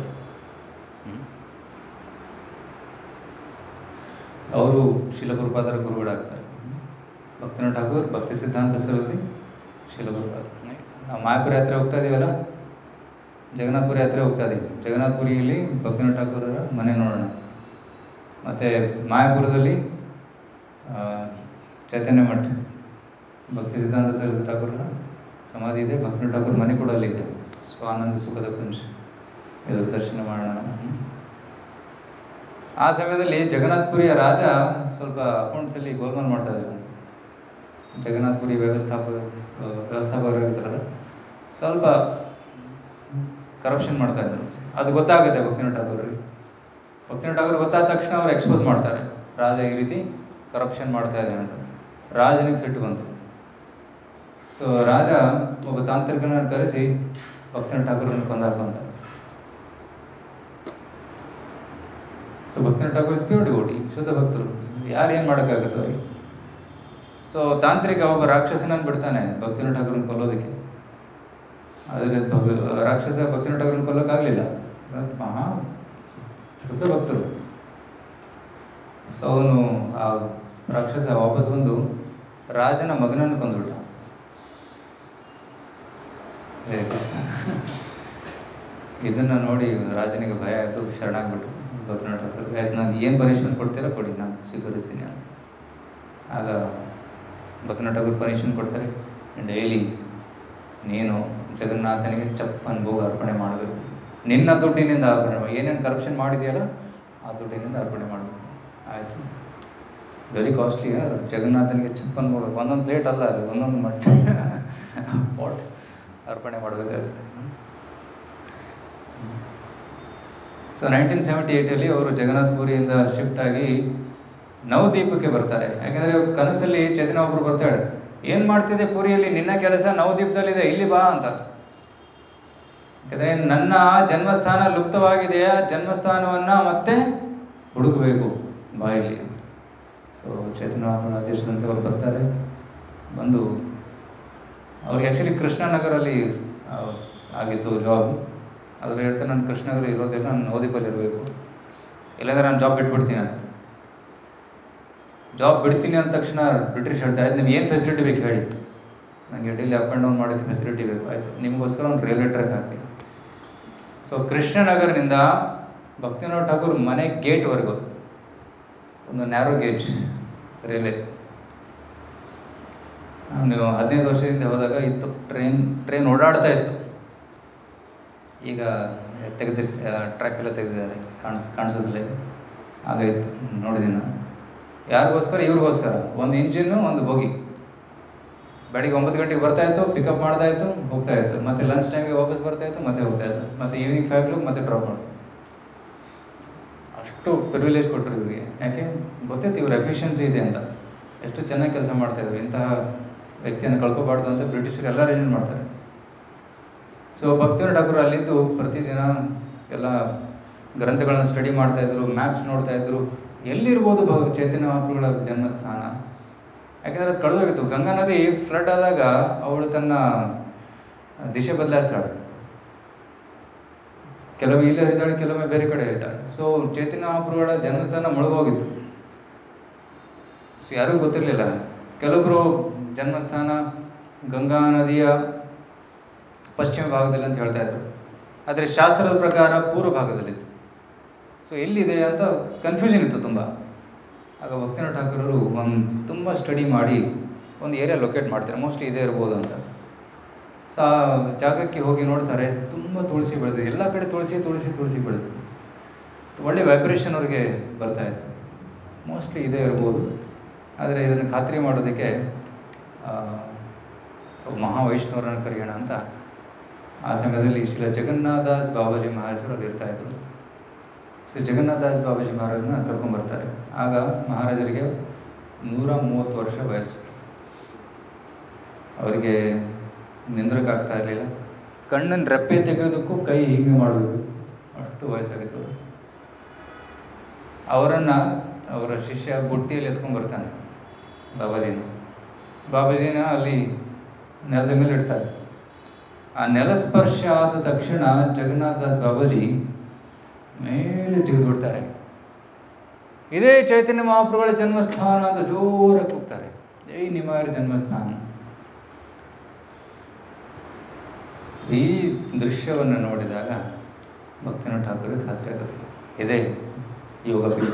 ಸೊ ಅವರು ಶಿಲಗುರುಪಾದರ ಗುರುಗಳಾಗ್ತಾರೆ ಭಕ್ತಿನಾಥ ಠಾಕೂರ್ ಭಕ್ತಿ ಸಿದ್ಧಾಂತ ಸರಸ್ವತಿ ಶಿಲಗುರುಪಾದ ನಾವು ಮಾಯಾಪುರ ಯಾತ್ರೆ ಹೋಗ್ತಾ ಇದೀವಲ್ಲ ಜಗನ್ನಾಥಪುರ ಯಾತ್ರೆ ಹೋಗ್ತಾ ಇದೀವಿ ಜಗನ್ನಾಥಪುರಿಯಲ್ಲಿ ಭಕ್ತಿನಾಥ ಠಾಕೂರರ ಮನೆ ನೋಡೋಣ ಮತ್ತು ಮಾಯಾಪುರದಲ್ಲಿ ಆ, ಚೈತನ್ಯ ಮಠ ಭಕ್ತಿ ಸಿದ್ಧಾಂತ ಸರಸ್ವತಿ ಠಾಕೂರರ ಸಮಾಧಿ ಇದೆ ಭಕ್ತಿನಾಥ ಠಾಕೂರ್ ಮನೆ ಕೂಡ ಅಲ್ಲಿದೆ ಸ್ವಾನಂದ ಸುಖದ ಕುಂಜ ಇದು ದರ್ಶನ ಮಾಡೋಣ ಹ್ಮ್. ಆ ಸಮಯದಲ್ಲಿ ಜಗನ್ನಾಥ್ಪುರಿಯ ರಾಜ ಸ್ವಲ್ಪ ಅಕೌಂಟ್ಸಲ್ಲಿ ಗೋಲ್ಮಾಲ್ ಮಾಡ್ತಾ ಇದ್ರು ಜಗನ್ನಾಥ್ಪುರಿ ವ್ಯವಸ್ಥಾಪಕ ವ್ಯವಸ್ಥಾಪಕರು ಇರ್ತಾರಲ್ಲ ಸ್ವಲ್ಪ ಕರಪ್ಷನ್ ಮಾಡ್ತಾ ಇದ್ರು ಅದು ಗೊತ್ತಾಗುತ್ತೆ ಭಕ್ತಿನಾಥ್ ಠಾಕೂರ್ಗೆ ಭಕ್ತಿನಾಥ್ ಠಾಕೂರ್ ಗೊತ್ತಾದ ತಕ್ಷಣ ಅವ್ರು ಎಕ್ಸ್ಪೋಸ್ ಮಾಡ್ತಾರೆ ರಾಜ ಈ ರೀತಿ ಕರಪ್ಷನ್ ಮಾಡ್ತಾ ಇದ್ದಾನೆ ಅಂತ ರಾಜನಿಗೆ ಸಿಟ್ಟು ಬಂತು ಸೊ ರಾಜ ಒಬ್ಬ ತಾಂತ್ರಿಕನ ಕರೆಸಿ ಭಕ್ತಿನಾಥ್ ಠಾಕೂರನ್ನು ಕೊಂದಾಕು ಅಂತ so Bhaktinath Thakur is pure devotee ಶುದ್ಧ ಭಕ್ತರು ಯಾರು ಏನು ಮಾಡೋಕ್ಕಾಗುತ್ತೆ ಅವ್ರಿಗೆ ಸೊ ತಾಂತ್ರಿಕ ಒಬ್ಬ ರಾಕ್ಷಸನನ್ನು ಬಿಡ್ತಾನೆ ಭಕ್ತಿನಾಥ್ ಠಾಕೂರನ್ನ ಕೊಲ್ಲೋದಕ್ಕೆ ಆದರೆ ಭಗ ರಾಕ್ಷಸ ಭಕ್ತಿನಾಥ್ ಠಾಕೂರನ್ನ ಕೊಲ್ಲೋಕ್ಕಾಗಲಿಲ್ಲ ಮಹಾ ಶುದ್ಧ ಭಕ್ತರು ಸೊ ಅವನು ಆ ರಾಕ್ಷಸ ವಾಪಸ್ ಬಂದು ರಾಜನ ಮಗನನ್ನು ಕೊಂದುಬಿಟ್ಟ ಹೇ ಕೃಷ್ಣ. ಇದನ್ನ ನೋಡಿ ರಾಜನಿಗೆ ಭಯ ಆಯಿತು ಶರಣಾಗ್ಬಿಟ್ಟು ಭಕ್ತನಾಥ ಠಾಕೂರ್ ಆಯ್ತು ನಾನು ಏನು ಪನಿಷ್ಮೆಂಟ್ ಕೊಡ್ತೀರಾ ಕೊಡಿ ನಾನು ಸ್ವೀಕರಿಸ್ತೀನಿ ಅಂತ ಆಗ ಭಕ್ತನಾಥ ಠಾಕೂರ್ ಪನಿಷ್ಮೆಂಟ್ ಕೊಡ್ತಾರೆ ಡೈಲಿ ನೀನು ಜಗನ್ನಾಥನಿಗೆ ಚಪ್ಪನ್ ಭೋಗ ಅರ್ಪಣೆ ಮಾಡಬೇಕು ನಿನ್ನ ದುಡ್ಡಿನಿಂದ ಅರ್ಪಣೆ ಮಾಡಿ ಏನೇನು ಕರಪ್ಷನ್ ಮಾಡಿದೆಯಲ್ಲ ಆ ದುಡ್ಡಿನಿಂದ ಅರ್ಪಣೆ ಮಾಡಬೇಕು ಆಯಿತು ವೆರಿ ಕಾಸ್ಟ್ಲಿ ಜಗನ್ನಾಥನಿಗೆ ಚಪ್ಪನ್ ಭೋಗ ಒಂದೊಂದು ಪ್ಲೇಟ್ ಅಲ್ಲ ಅದು ಒಂದೊಂದು ಮಟ್ಟ ಪಾಟ್ ಅರ್ಪಣೆ ಮಾಡಬೇಕಾಗುತ್ತೆ ಸೊ ನೈನ್ಟೀನ್ ಸೆವೆಂಟಿ ಏಯ್ಟಲ್ಲಿ ಅವರು ಜಗನ್ನಾಥ್ಪುರಿಯಿಂದ ಶಿಫ್ಟ್ ಆಗಿ ನವದೀಪಕ್ಕೆ ಬರ್ತಾರೆ ಯಾಕಂದರೆ ಕನಸಲ್ಲಿ ಚೇತನ ಒಬ್ರು ಬರ್ತಾಳೆ ಏನು ಮಾಡ್ತಿದೆ ಪುರಿಯಲ್ಲಿ ನಿನ್ನ ಕೆಲಸ ನವದೀಪದಲ್ಲಿದೆ ಇಲ್ಲಿ ಬಾ ಅಂತ ಯಾಕಂದರೆ ನನ್ನ ಜನ್ಮಸ್ಥಾನ ಲುಪ್ತವಾಗಿದೆಯಾ ಜನ್ಮಸ್ಥಾನವನ್ನು ಮತ್ತೆ ಹುಡುಕಬೇಕು ಬಾಯಲ್ಲಿ ಸೊ ಚೇತನ ದೇಶದಂತವ್ರು ಬರ್ತಾರೆ ಬಂದು ಅವ್ರಿಗೆ ಆ್ಯಕ್ಚುಲಿ ಕೃಷ್ಣನಗರಲ್ಲಿ ಆ, ಆಗಿತ್ತು ಜಾಬ್ ಅದ್ರ ಹೇಳ್ತಾರೆ ನಾನು ಕೃಷ್ಣನಗರ ಇರೋದಿಲ್ಲ ನಾನು ನವದೀಪಲ್ಲಿ ಇರಬೇಕು ಇಲ್ಲಾಂದ್ರೆ ನಾನು ಜಾಬ್ ಬಿಟ್ಬಿಡ್ತೀನಿ ಅಂತ ಜಾಬ್ ಬಿಡ್ತೀನಿ ಅಂದ ತಕ್ಷಣ ಬ್ರಿಟಿಷ್ ಹೇಳ್ತಾರೆ ನಿಮ್ಗೆ ಏನು ಫೆಸಿಲಿಟಿ ಬೇಕು ಹೇಳಿ ನನಗೆ ಡೈಲಿ ಅಪ್ ಆ್ಯಂಡ್ ಡೌನ್ ಮಾಡೋಕ್ಕೆ ಫೆಸಿಲಿಟಿ ಬೇಕು ಆಯಿತು ನಿಮಗೋಸ್ಕರ ಒಂದು ರೈಲ್ವೆ ಟ್ರ್ಯಾಕ್ ಹಾಕ್ತೀನಿ ಸೊ ಕೃಷ್ಣನಗರದಿಂದ ಭಕ್ತಿನಾಥ್ ಠಾಕೂರ್ ಮನೆ ಗೇಟ್ವರೆಗೂ ಒಂದು ನ್ಯಾರೋ ಗೇಜ್ ರೈಲ್ವೆ ನೀವು ಹದಿನೈದು ವರ್ಷದಿಂದ ಹೋದಾಗ ಇತ್ತು ಟ್ರೈನ್ ಟ್ರೈನ್ ಓಡಾಡ್ತಾ ಇತ್ತು ಈಗ ತೆಗೆದು ಟ್ರ್ಯಾಕ್ ಎಲ್ಲ ತೆಗೆದಿದ್ದಾರೆ ಕಾಣಿಸ್ ಕಾಣಿಸೋದಿಲ್ಲ ಈಗ. ಆಗ ಇತ್ತು ನೋಡಿದ್ದೀನಿ ನಾನು ಯಾರಿಗೋಸ್ಕರ ಇವ್ರಿಗೋಸ್ಕರ ಒಂದು ಇಂಜಿನ್ನು ಒಂದು ಬೋಗಿ ಬೆಳಿಗ್ಗೆ ಒಂಬತ್ತು ಗಂಟೆಗೆ ಬರ್ತಾ ಇತ್ತು ಪಿಕಪ್ ಮಾಡ್ತಾ ಇತ್ತು ಹೋಗ್ತಾ ಇತ್ತು ಮತ್ತೆ ಲಂಚ್ ಟೈಮ್ಗೆ ವಾಪಸ್ ಬರ್ತಾ ಇತ್ತು ಮತ್ತೆ ಹೋಗ್ತಾ ಇತ್ತು ಮತ್ತೆ ಈವ್ನಿಂಗ್ ಫೈವ್ ಕ್ಲಾಕ್ ಮತ್ತೆ ಡ್ರಾಪ್ ಮಾಡಿ ಅಷ್ಟು ಪ್ರಿವಿಲೇಜ್ ಕೊಟ್ಟರು ಇವರಿಗೆ ಯಾಕೆ ಗೊತ್ತಿತ್ತು ಇವ್ರ ಎಫಿಷಿಯನ್ಸಿ ಇದೆ ಅಂತ ಎಷ್ಟು ಚೆನ್ನಾಗಿ ಕೆಲಸ ಮಾಡ್ತಾ ಇದ್ರು ಇಂತಹ ವ್ಯಕ್ತಿಯನ್ನು ಕಳ್ಕೊಬಾರ್ದು ಅಂತ ಬ್ರಿಟಿಷರು ಎಲ್ಲ ಅರೇಂಜ್ ಮಾಡ್ತಾರೆ ಸೊ ಭಕ್ತಿನಾಥ್ ಠಾಕೂರ್ ಅಲ್ಲಿದ್ದು ಪ್ರತಿದಿನ ಎಲ್ಲ ಗ್ರಂಥಗಳನ್ನು ಸ್ಟಡಿ ಮಾಡ್ತಾ ಇದ್ರು ಮ್ಯಾಪ್ಸ್ ನೋಡ್ತಾ ಇದ್ರು ಎಲ್ಲಿರ್ಬೋದು ಭವ ಚೈತನ್ಯ ಮಹಾಪ್ರಭುಗಳ ಜನ್ಮಸ್ಥಾನ ಯಾಕಂದ್ರೆ ಅದು ಕಳೆದೋಗಿತ್ತು ಗಂಗಾ ನದಿ ಫ್ಲಡ್ ಆದಾಗ ಅವಳು ತನ್ನ ದಿಶೆ ಬದಲಾಯಿಸ್ತಾಳೆ ಕೆಲವೊಮ್ಮೆ ಇಲ್ಲೇ ಇರ್ತಾಳೆ ಕೆಲವೊಮ್ಮೆ ಬೇರೆ ಕಡೆ ಇರ್ತಾಳೆ ಸೊ ಚೈತನ್ಯ ಮಹಾಪ್ರಭುಗಳ ಜನ್ಮಸ್ಥಾನ ಮುಳುಗೋಗಿತ್ತು ಸೊ ಯಾರಿಗೂ ಗೊತ್ತಿರಲಿಲ್ಲ ಕೆಲವೊಬ್ಬರು ಜನ್ಮಸ್ಥಾನ ಗಂಗಾ ನದಿಯ ಪಶ್ಚಿಮ ಭಾಗದಲ್ಲಿ ಅಂತ ಹೇಳ್ತಾ ಇದ್ರು ಆದರೆ ಶಾಸ್ತ್ರದ ಪ್ರಕಾರ ಪೂರ್ವ ಭಾಗದಲ್ಲಿತ್ತು ಸೊ ಎಲ್ಲಿದೆ ಅಂತ ಕನ್ಫ್ಯೂಷನ್ ಇತ್ತು ತುಂಬ ಆಗ ಭಕ್ತಿನಾಥ್ ಠಾಕೂರರು ಒಂದು ತುಂಬ ಸ್ಟಡಿ ಮಾಡಿ ಒಂದು ಏರಿಯಾ ಲೊಕೇಟ್ ಮಾಡ್ತಾರೆ ಮೋಸ್ಟ್ಲಿ ಇದೇ ಇರ್ಬೋದು ಅಂತ ಸೊ ಆ ಜಾಗಕ್ಕೆ ಹೋಗಿ ನೋಡ್ತಾರೆ ತುಂಬ ತುಳಸಿ ಬೆಳೆದಿದೆ ಎಲ್ಲ ಕಡೆ ತುಳಸಿ ತುಳಸಿ ತುಳಸಿ ಬೆಳೆದು ಒಳ್ಳೆ ವೈಬ್ರೇಷನ್ ಅವ್ರಿಗೆ ಬರ್ತಾ ಇತ್ತು ಮೋಸ್ಟ್ಲಿ ಇದೇ ಇರ್ಬೋದು ಆದರೆ ಇದನ್ನು ಖಾತ್ರಿ ಮಾಡೋದಕ್ಕೆ ಆ, ಒಬ್ಬ ಮಹಾವೈಷ್ಣವರನ್ನು ಕರೆಯೋಣ ಅಂತ ಆ ಸಮಯದಲ್ಲಿ ಶ್ರೀ ಜಗನ್ನಾಥದಾಸ್ ಬಾಬಾಜಿ ಮಹಾರಾಜರು ಅಲ್ಲಿ ಇರ್ತಾ ಇದ್ರು ಸೊ ಜಗನ್ನಾಥದಾಸ್ ಬಾಬಾಜಿ ಮಹಾರಾಜರನ್ನ ಕರ್ಕೊಂಡ್ಬರ್ತಾರೆ ಆಗ ಮಹಾರಾಜರಿಗೆ ನೂರ ಮೂವತ್ತು ವರ್ಷ ವಯಸ್ಸು ಅವರಿಗೆ ನಿಂದ್ರಕ್ಕಾಗ್ತಾ ಇರಲಿಲ್ಲ ಕಣ್ಣನ್ನು ರೆಪ್ಪೆ ತೆಗೆಯೋದಕ್ಕೂ ಕೈ ಹೀಗೆ ಮಾಡಬೇಕು ಅಷ್ಟು ವಯಸ್ಸಾಗಿತ್ತು ಅವ್ರಿಗೆ. ಅವರನ್ನು ಅವರ ಶಿಷ್ಯ ಬುಟ್ಟಿಯಲ್ಲಿ ಎತ್ಕೊಂಡು ಬರ್ತಾನೆ ಬಾಬಾಜಿನ ಬಾಬಾಜಿನ ಅಲ್ಲಿ ನೆಲದ ಮೇಲೆ ಇಡ್ತಾರೆ ಆ ನೆಲ ಸ್ಪರ್ಶ ಆದ ತಕ್ಷಣ ಜಗನ್ನಾಥ ದಾಸ್ ಬಾಬಾಜಿ ಮೇಲೆ ಜಿಗಿದು ಬಿಡ್ತಾರೆ ಇದೇ ಚೈತನ್ಯ ಮಹಾಪ್ರಭುಗಳ ಜನ್ಮಸ್ಥಾನ ಅಂತ ಜೋರಾಗಿ ಕೂಗ್ತಾರೆ ಜೈ ನಿಮಾರ ಜನ್ಮಸ್ಥಾನ ಈ ದೃಶ್ಯವನ್ನು ನೋಡಿದಾಗ ಭಕ್ತಿನಾಥ್ ಠಾಕೂರ್ ಖಾತ್ರಿ ಆಗುತ್ತೆ ಇದೇ ಯೋಗ ಪೀಠ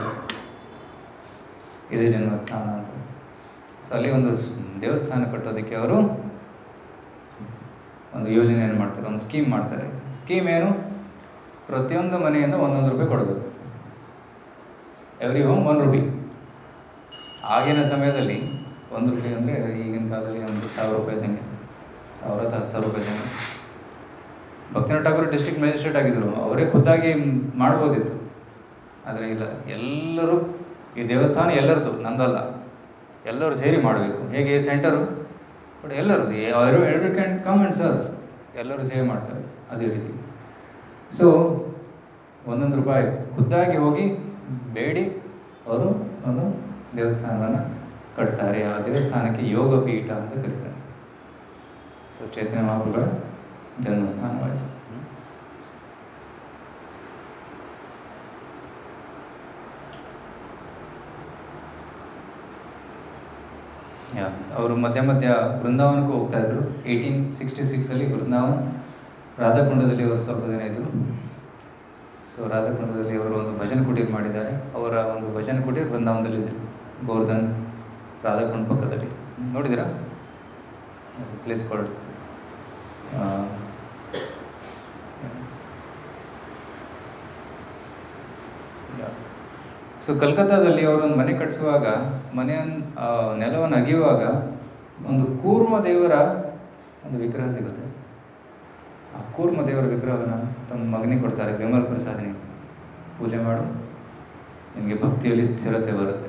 ಇದೇ ಜನ್ಮಸ್ಥಾನ ಅಂತ ಸೊ ಅಲ್ಲಿ ಒಂದು ಸ್- ದೇವಸ್ಥಾನ ಕಟ್ಟೋದಕ್ಕೆ ಅವರು ಒಂದು ಯೋಜನೆಯನ್ನು ಮಾಡ್ತಾರೆ ಒಂದು ಸ್ಕೀಮ್ ಮಾಡ್ತಾರೆ ಸ್ಕೀಮ್ ಏನು ಪ್ರತಿಯೊಂದು ಮನೆಯಿಂದ ಒಂದೊಂದು ರೂಪಾಯಿ ಕೊಡಬೇಕು ಎವ್ರಿ ಹೋಮ್ ಒನ್ ರುಪಿ ಆಗಿನ ಸಮಯದಲ್ಲಿ ಒಂದು ರೂಪಾಯಿ ಅಂದರೆ ಈಗಿನ ಕಾಲದಲ್ಲಿ ಒಂದು ಸಾವಿರ ರೂಪಾಯಿ ಇದ್ದಂಗೆ ಸಾವಿರ ಅಥವಾ ಹತ್ತು ಸಾವಿರ ರೂಪಾಯಿ ಇದ್ದಂಗೆ ಭಕ್ತಿನಾಥ್ ಠಾಕೂರ್ ಡಿಸ್ಟ್ರಿಕ್ಟ್ ಮ್ಯಾಜಿಸ್ಟ್ರೇಟ್ ಆಗಿದ್ದರು ಅವರೇ ಖುದ್ದಾಗಿ ಮಾಡ್ಬೋದಿತ್ತು ಆದರೆ ಇಲ್ಲ ಎಲ್ಲರೂ ಈ ದೇವಸ್ಥಾನ ಎಲ್ಲರದು ನಂದಲ್ಲ ಎಲ್ಲರೂ ಸೇರಿ ಮಾಡಬೇಕು ಹೇಗೆ ಸೆಂಟರು ಬಟ್ ಎಲ್ಲರದು ಅವರು ಎರಡು ಕ್ಯಾನ್ ಕಮ್ ಆ್ಯಂಡ್ ಸರ್ ಎಲ್ಲರೂ ಸೇವೆ ಮಾಡ್ತಾರೆ ಅದೇ ರೀತಿ ಸೊ ಒಂದೊಂದು ರೂಪಾಯಿ ಖುದ್ದಾಗಿ ಹೋಗಿ ಬೇಡಿ ಅವರು ಒಂದು ದೇವಸ್ಥಾನವನ್ನು ಕಟ್ತಾರೆ ಆ ದೇವಸ್ಥಾನಕ್ಕೆ ಯೋಗ ಪೀಠ ಅಂತ ಕರೀತಾರೆ ಸೊ ಚೈತನ್ಯ ಮಹಾಪ್ರಭುಗಳ ಜನ್ಮಸ್ಥಾನವಾಯಿತು ಯಾ ಅವರು ಮಧ್ಯ ಮಧ್ಯ ಬೃಂದಾವನಕ್ಕೂ ಹೋಗ್ತಾ ಇದ್ರು ಏಯ್ಟೀನ್ ಸಿಕ್ಸ್ಟಿ ಸಿಕ್ಸಲ್ಲಿ ಬೃಂದಾವನ್ ರಾಧಾಕುಂಡದಲ್ಲಿ ಅವರು ಸ್ವಲ್ಪ ದಿನ ಇದ್ದರು ಸೊ ರಾಧಾಕುಂಡದಲ್ಲಿ ಅವರು ಒಂದು ಭಜನ ಕುಟೀರ್ ಮಾಡಿದ್ದಾರೆ ಅವರ ಒಂದು ಭಜನ ಕುಟೀರ್ ಬೃಂದಾವನದಲ್ಲಿದೆ ಗೋರ್ಧನ್ ರಾಧಾಕುಂಡ್ ಪಕ್ಕದಲ್ಲಿ ನೋಡಿದ್ದೀರಾ ಪ್ಲೇಸ್ ಕಾಲ್ಡ್ ಸೊ ಕಲ್ಕತ್ತಾದಲ್ಲಿ ಅವರೊಂದು ಮನೆ ಕಟ್ಟಿಸುವಾಗ ಮನೆಯನ್ನು ನೆಲವನ್ನು ಅಗೆಯುವಾಗ ಒಂದು ಕೂರ್ಮ ದೇವರ ಒಂದು ವಿಗ್ರಹ ಸಿಗುತ್ತೆ ಆ ಕೂರ್ಮ ದೇವರ ವಿಗ್ರಹವನ್ನು ತಮ್ಮ ಮಗನಿಗೆ ಕೊಡ್ತಾರೆ ವಿಮಲ್ ಪ್ರಸಾದನಿಗೆ ಪೂಜೆ ಮಾಡು ನಿಮಗೆ ಭಕ್ತಿಯಲ್ಲಿ ಸ್ಥಿರತೆ ಬರುತ್ತೆ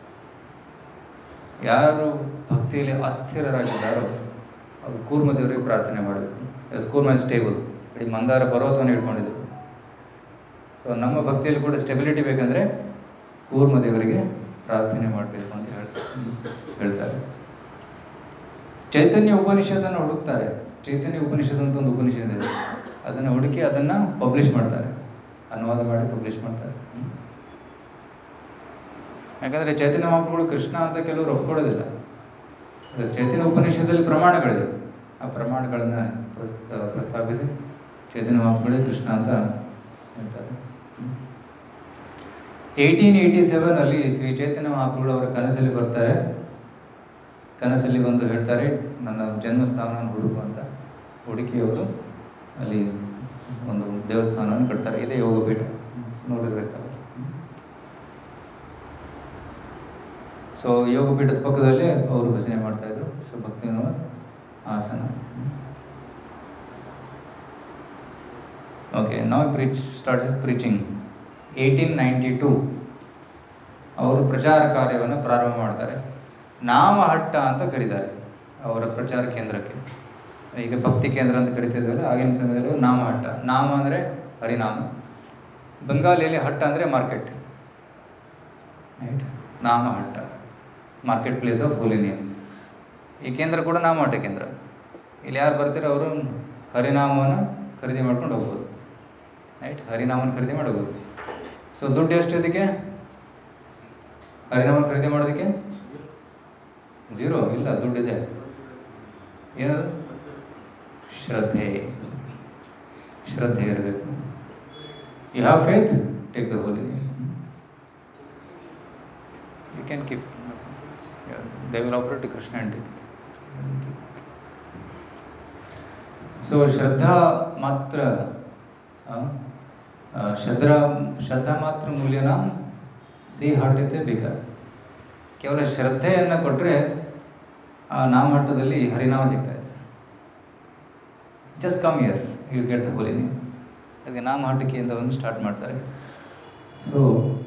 ಯಾರು ಭಕ್ತಿಯಲ್ಲಿ ಅಸ್ಥಿರರಾಗಿದ್ದಾರೋ ಅವರು ಕೂರ್ಮ ದೇವರಿಗೆ ಪ್ರಾರ್ಥನೆ ಮಾಡಬೇಕು ಕೂರ್ಮ ಸ್ಟೇಬಲ್ ಇಡೀ ಮಂದಾರ ಪರ್ವತವನ್ನು ಇಟ್ಕೊಂಡಿದ್ರು ಸೊ ನಮ್ಮ ಭಕ್ತಿಯಲ್ಲಿ ಕೂಡ ಸ್ಟೆಬಿಲಿಟಿ ಬೇಕಂದರೆ ಕೂರ್ಮ ದೇವರಿಗೆ ಪ್ರಾರ್ಥನೆ ಮಾಡಬೇಕು ಅಂತ ಹೇಳ್ತಾರೆ ಹೇಳ್ತಾರೆ ಚೈತನ್ಯ ಉಪನಿಷತ್ತನ್ನು ಹುಡುಕ್ತಾರೆ ಚೈತನ್ಯ ಉಪನಿಷತ್ ಅಂತ ಒಂದು ಉಪನಿಷತ್ ಇದೆ ಅದನ್ನು ಹುಡುಕಿ ಅದನ್ನು ಪಬ್ಲಿಷ್ ಮಾಡ್ತಾರೆ ಅನುವಾದ ಮಾಡಿ ಪಬ್ಲಿಷ್ ಮಾಡ್ತಾರೆ ಯಾಕಂದರೆ ಚೈತನ್ಯ ಮಹಾಪ್ರಭುಗಳು ಕೃಷ್ಣ ಅಂತ ಕೆಲವರು ಒಪ್ಕೊಳ್ಳೋದಿಲ್ಲ ಅದು ಚೈತನ್ಯ ಉಪನಿಷತ್ತಲ್ಲಿ ಪ್ರಮಾಣಗಳಿದೆ ಆ ಪ್ರಮಾಣಗಳನ್ನು ಪ್ರಸ್ತ ಪ್ರಸ್ತಾಪಿಸಿ ಚೈತನ್ಯ ಮಹಾಪ್ರಭುಗಳೇ ಕೃಷ್ಣ ಅಂತ ಹೇಳ್ತಾರೆ ಏಯ್ಟೀನ್ ಏಯ್ಟಿ ಸೆವೆನಲ್ಲಿ ಶ್ರೀ ಚೈತನ್ಯ ಮಹಾಪ್ರಭುಗಳು ಅವರ ಕನಸಲ್ಲಿ ಬರ್ತಾರೆ ಕನಸಲ್ಲಿ ಬಂದು ಹೇಳ್ತಾರೆ ನನ್ನ ಜನ್ಮಸ್ಥಾನವನ್ನು ಹುಡುಕು ಅಂತ ಹುಡುಕಿ ಅವರು ಅಲ್ಲಿ ಒಂದು ದೇವಸ್ಥಾನವನ್ನು ಕಟ್ತಾರೆ ಇದೇ ಯೋಗಪೀಠ ನೋಡಿರ್ಬೇಕಾದ್ರೆ ಸೊ ಯೋಗಪೀಠದ ಪಕ್ಕದಲ್ಲೇ ಅವರು ಭಜನೆ ಮಾಡ್ತಾ ಇದ್ರು ಸೊ ಭಕ್ತಿ ಆಸನ ಓಕೆ ನಾವು preach starts is preaching eighteen ninety two ಅವರು ಪ್ರಚಾರ ಕಾರ್ಯವನ್ನು ಪ್ರಾರಂಭ ಮಾಡ್ತಾರೆ ನಾಮಹಟ್ಟ ಅಂತ ಕರೀತಾರೆ ಅವರ ಪ್ರಚಾರ ಕೇಂದ್ರಕ್ಕೆ ಈಗ ಭಕ್ತಿ ಕೇಂದ್ರ ಅಂತ ಕರಿತಿದ್ವಲ್ಲ ಆಗಿನ ಸಮಯದಲ್ಲಿ ನಾಮಹಟ್ಟ ನಾಮ ಅಂದರೆ ಹರಿನಾಮ ಬೆಂಗಾಲಿಯಲ್ಲಿ ಹಟ್ಟ ಅಂದರೆ ಮಾರ್ಕೆಟ್ ರೈಟ್ ನಾಮಹಟ್ಟ ಮಾರ್ಕೆಟ್ ಪ್ಲೇಸ್ ಆಫ್ ಹೋಲಿನಿಯನ್ ಈ ಕೇಂದ್ರ ಕೂಡ ನಾಮಹಟ್ಟ ಕೇಂದ್ರ ಇಲ್ಲಿ ಯಾರು ಬರ್ತೀರೋ ಅವರು ಹರಿನಾಮವನ್ನು ಖರೀದಿ ಮಾಡ್ಕೊಂಡು ಹೋಗ್ಬೋದು ರೈಟ್ ಹರಿನಾಮನ ಖರೀದಿ ಮಾಡಬಹುದು ಸೊ ದುಡ್ಡು ಎಷ್ಟು ಇದಕ್ಕೆ ಹರಿನಾಮನ ಖರೀದಿ ಮಾಡೋದಕ್ಕೆ ಜೀರೋ ಇಲ್ಲ ದುಡ್ಡಿದೆ ಏನದು ಶ್ರದ್ಧೆ ಶ್ರದ್ಧೆ ಇರಬೇಕು you have faith take the holy you can keep they will operate Krishna and so ಶ್ರದ್ಧಾ ಮಾತ್ರ ಶ್ರದ್ಧಾ ಶ್ರದ್ಧಾ ಮಾತ್ರ ಮೂಲ್ಯನ ಸಿ ಹಾಡಲಿದ್ದೇ ಬೇಕಾ ಕೇವಲ ಶ್ರದ್ಧೆಯನ್ನು ಕೊಟ್ಟರೆ ಆ ನಾಮಹಟ್ಟದಲ್ಲಿ ಹರಿನಾಮ ಸಿಗ್ತಾ ಇದೆ just come here you get the holy name ಅದಕ್ಕೆ ನಾಮಹಟ್ಟ ಕೇಂದ್ರವನ್ನು ಸ್ಟಾರ್ಟ್ ಮಾಡ್ತಾರೆ ಸೊ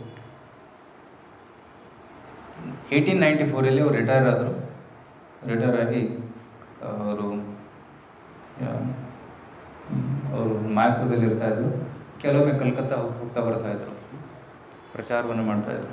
ಏಯ್ಟೀನ್ ನೈಂಟಿ ಫೋರಲ್ಲಿ ಅವರು ರಿಟೈರ್ ಆದರು ರಿಟೈರ್ ಆಗಿ ಅವರು ಅವರು ಮಾಯಾಪುರದಲ್ಲಿ ಇರ್ತಾ ಇದ್ರು ಕೆಲವೊಮ್ಮೆ ಕಲ್ಕತ್ತಾ ಹೋಗಿ ಹೋಗ್ತಾ ಬರ್ತಾ ಇದ್ರು ಪ್ರಚಾರವನ್ನು ಮಾಡ್ತಾ ಇದ್ರು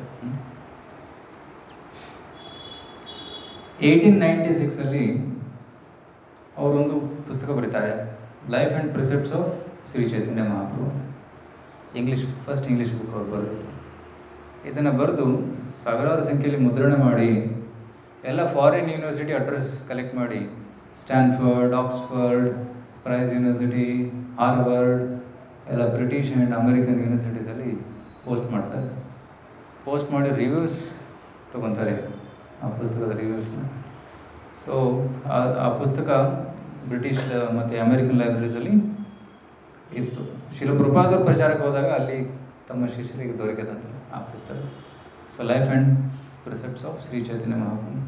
ಏಯ್ಟೀನ್ ನೈಂಟಿ ಸಿಕ್ಸಲ್ಲಿ ಅವರೊಂದು ಪುಸ್ತಕ ಬರೀತಾರೆ life and precepts of Shri Chaitanya Mahaprabhu English first English book ಅವ್ರು ಬರೆದು ಇದನ್ನು ಬರೆದು ಸಾವಿರಾರು ಸಂಖ್ಯೆಯಲ್ಲಿ ಮುದ್ರಣ ಮಾಡಿ ಎಲ್ಲ ಫಾರಿನ್ ಯೂನಿವರ್ಸಿಟಿ ಅಡ್ರೆಸ್ ಕಲೆಕ್ಟ್ ಮಾಡಿ Stanford Oxford price university Harvard ಎಲ್ಲ ಬ್ರಿಟಿಷ್ ಆ್ಯಂಡ್ ಅಮೆರಿಕನ್ ಯೂನಿವರ್ಸಿಟೀಸಲ್ಲಿ ಪೋಸ್ಟ್ ಮಾಡ್ತಾರೆ ಪೋಸ್ಟ್ ಮಾಡಿ ರಿವ್ಯೂಸ್ ತೊಗೊತಾರೆ ಆ ಪುಸ್ತಕದ ರಿವ್ಯೂಸ್ನ ಸೊ ಆ ಪುಸ್ತಕ ಬ್ರಿಟಿಷ್ ಮತ್ತು ಅಮೆರಿಕನ್ ಲೈಬ್ರರೀಸಲ್ಲಿ ಇತ್ತು ಶಿಲಪ್ರಪಾದರು ಪ್ರಚಾರಕ್ಕೆ ಹೋದಾಗ ಅಲ್ಲಿ ತಮ್ಮ ಶಿಷ್ಯರಿಗೆ ದೊರಕಿದಂತೆ ಆ ಪುಸ್ತಕ so life and precepts of Shri Chaitanya Mahaprabhu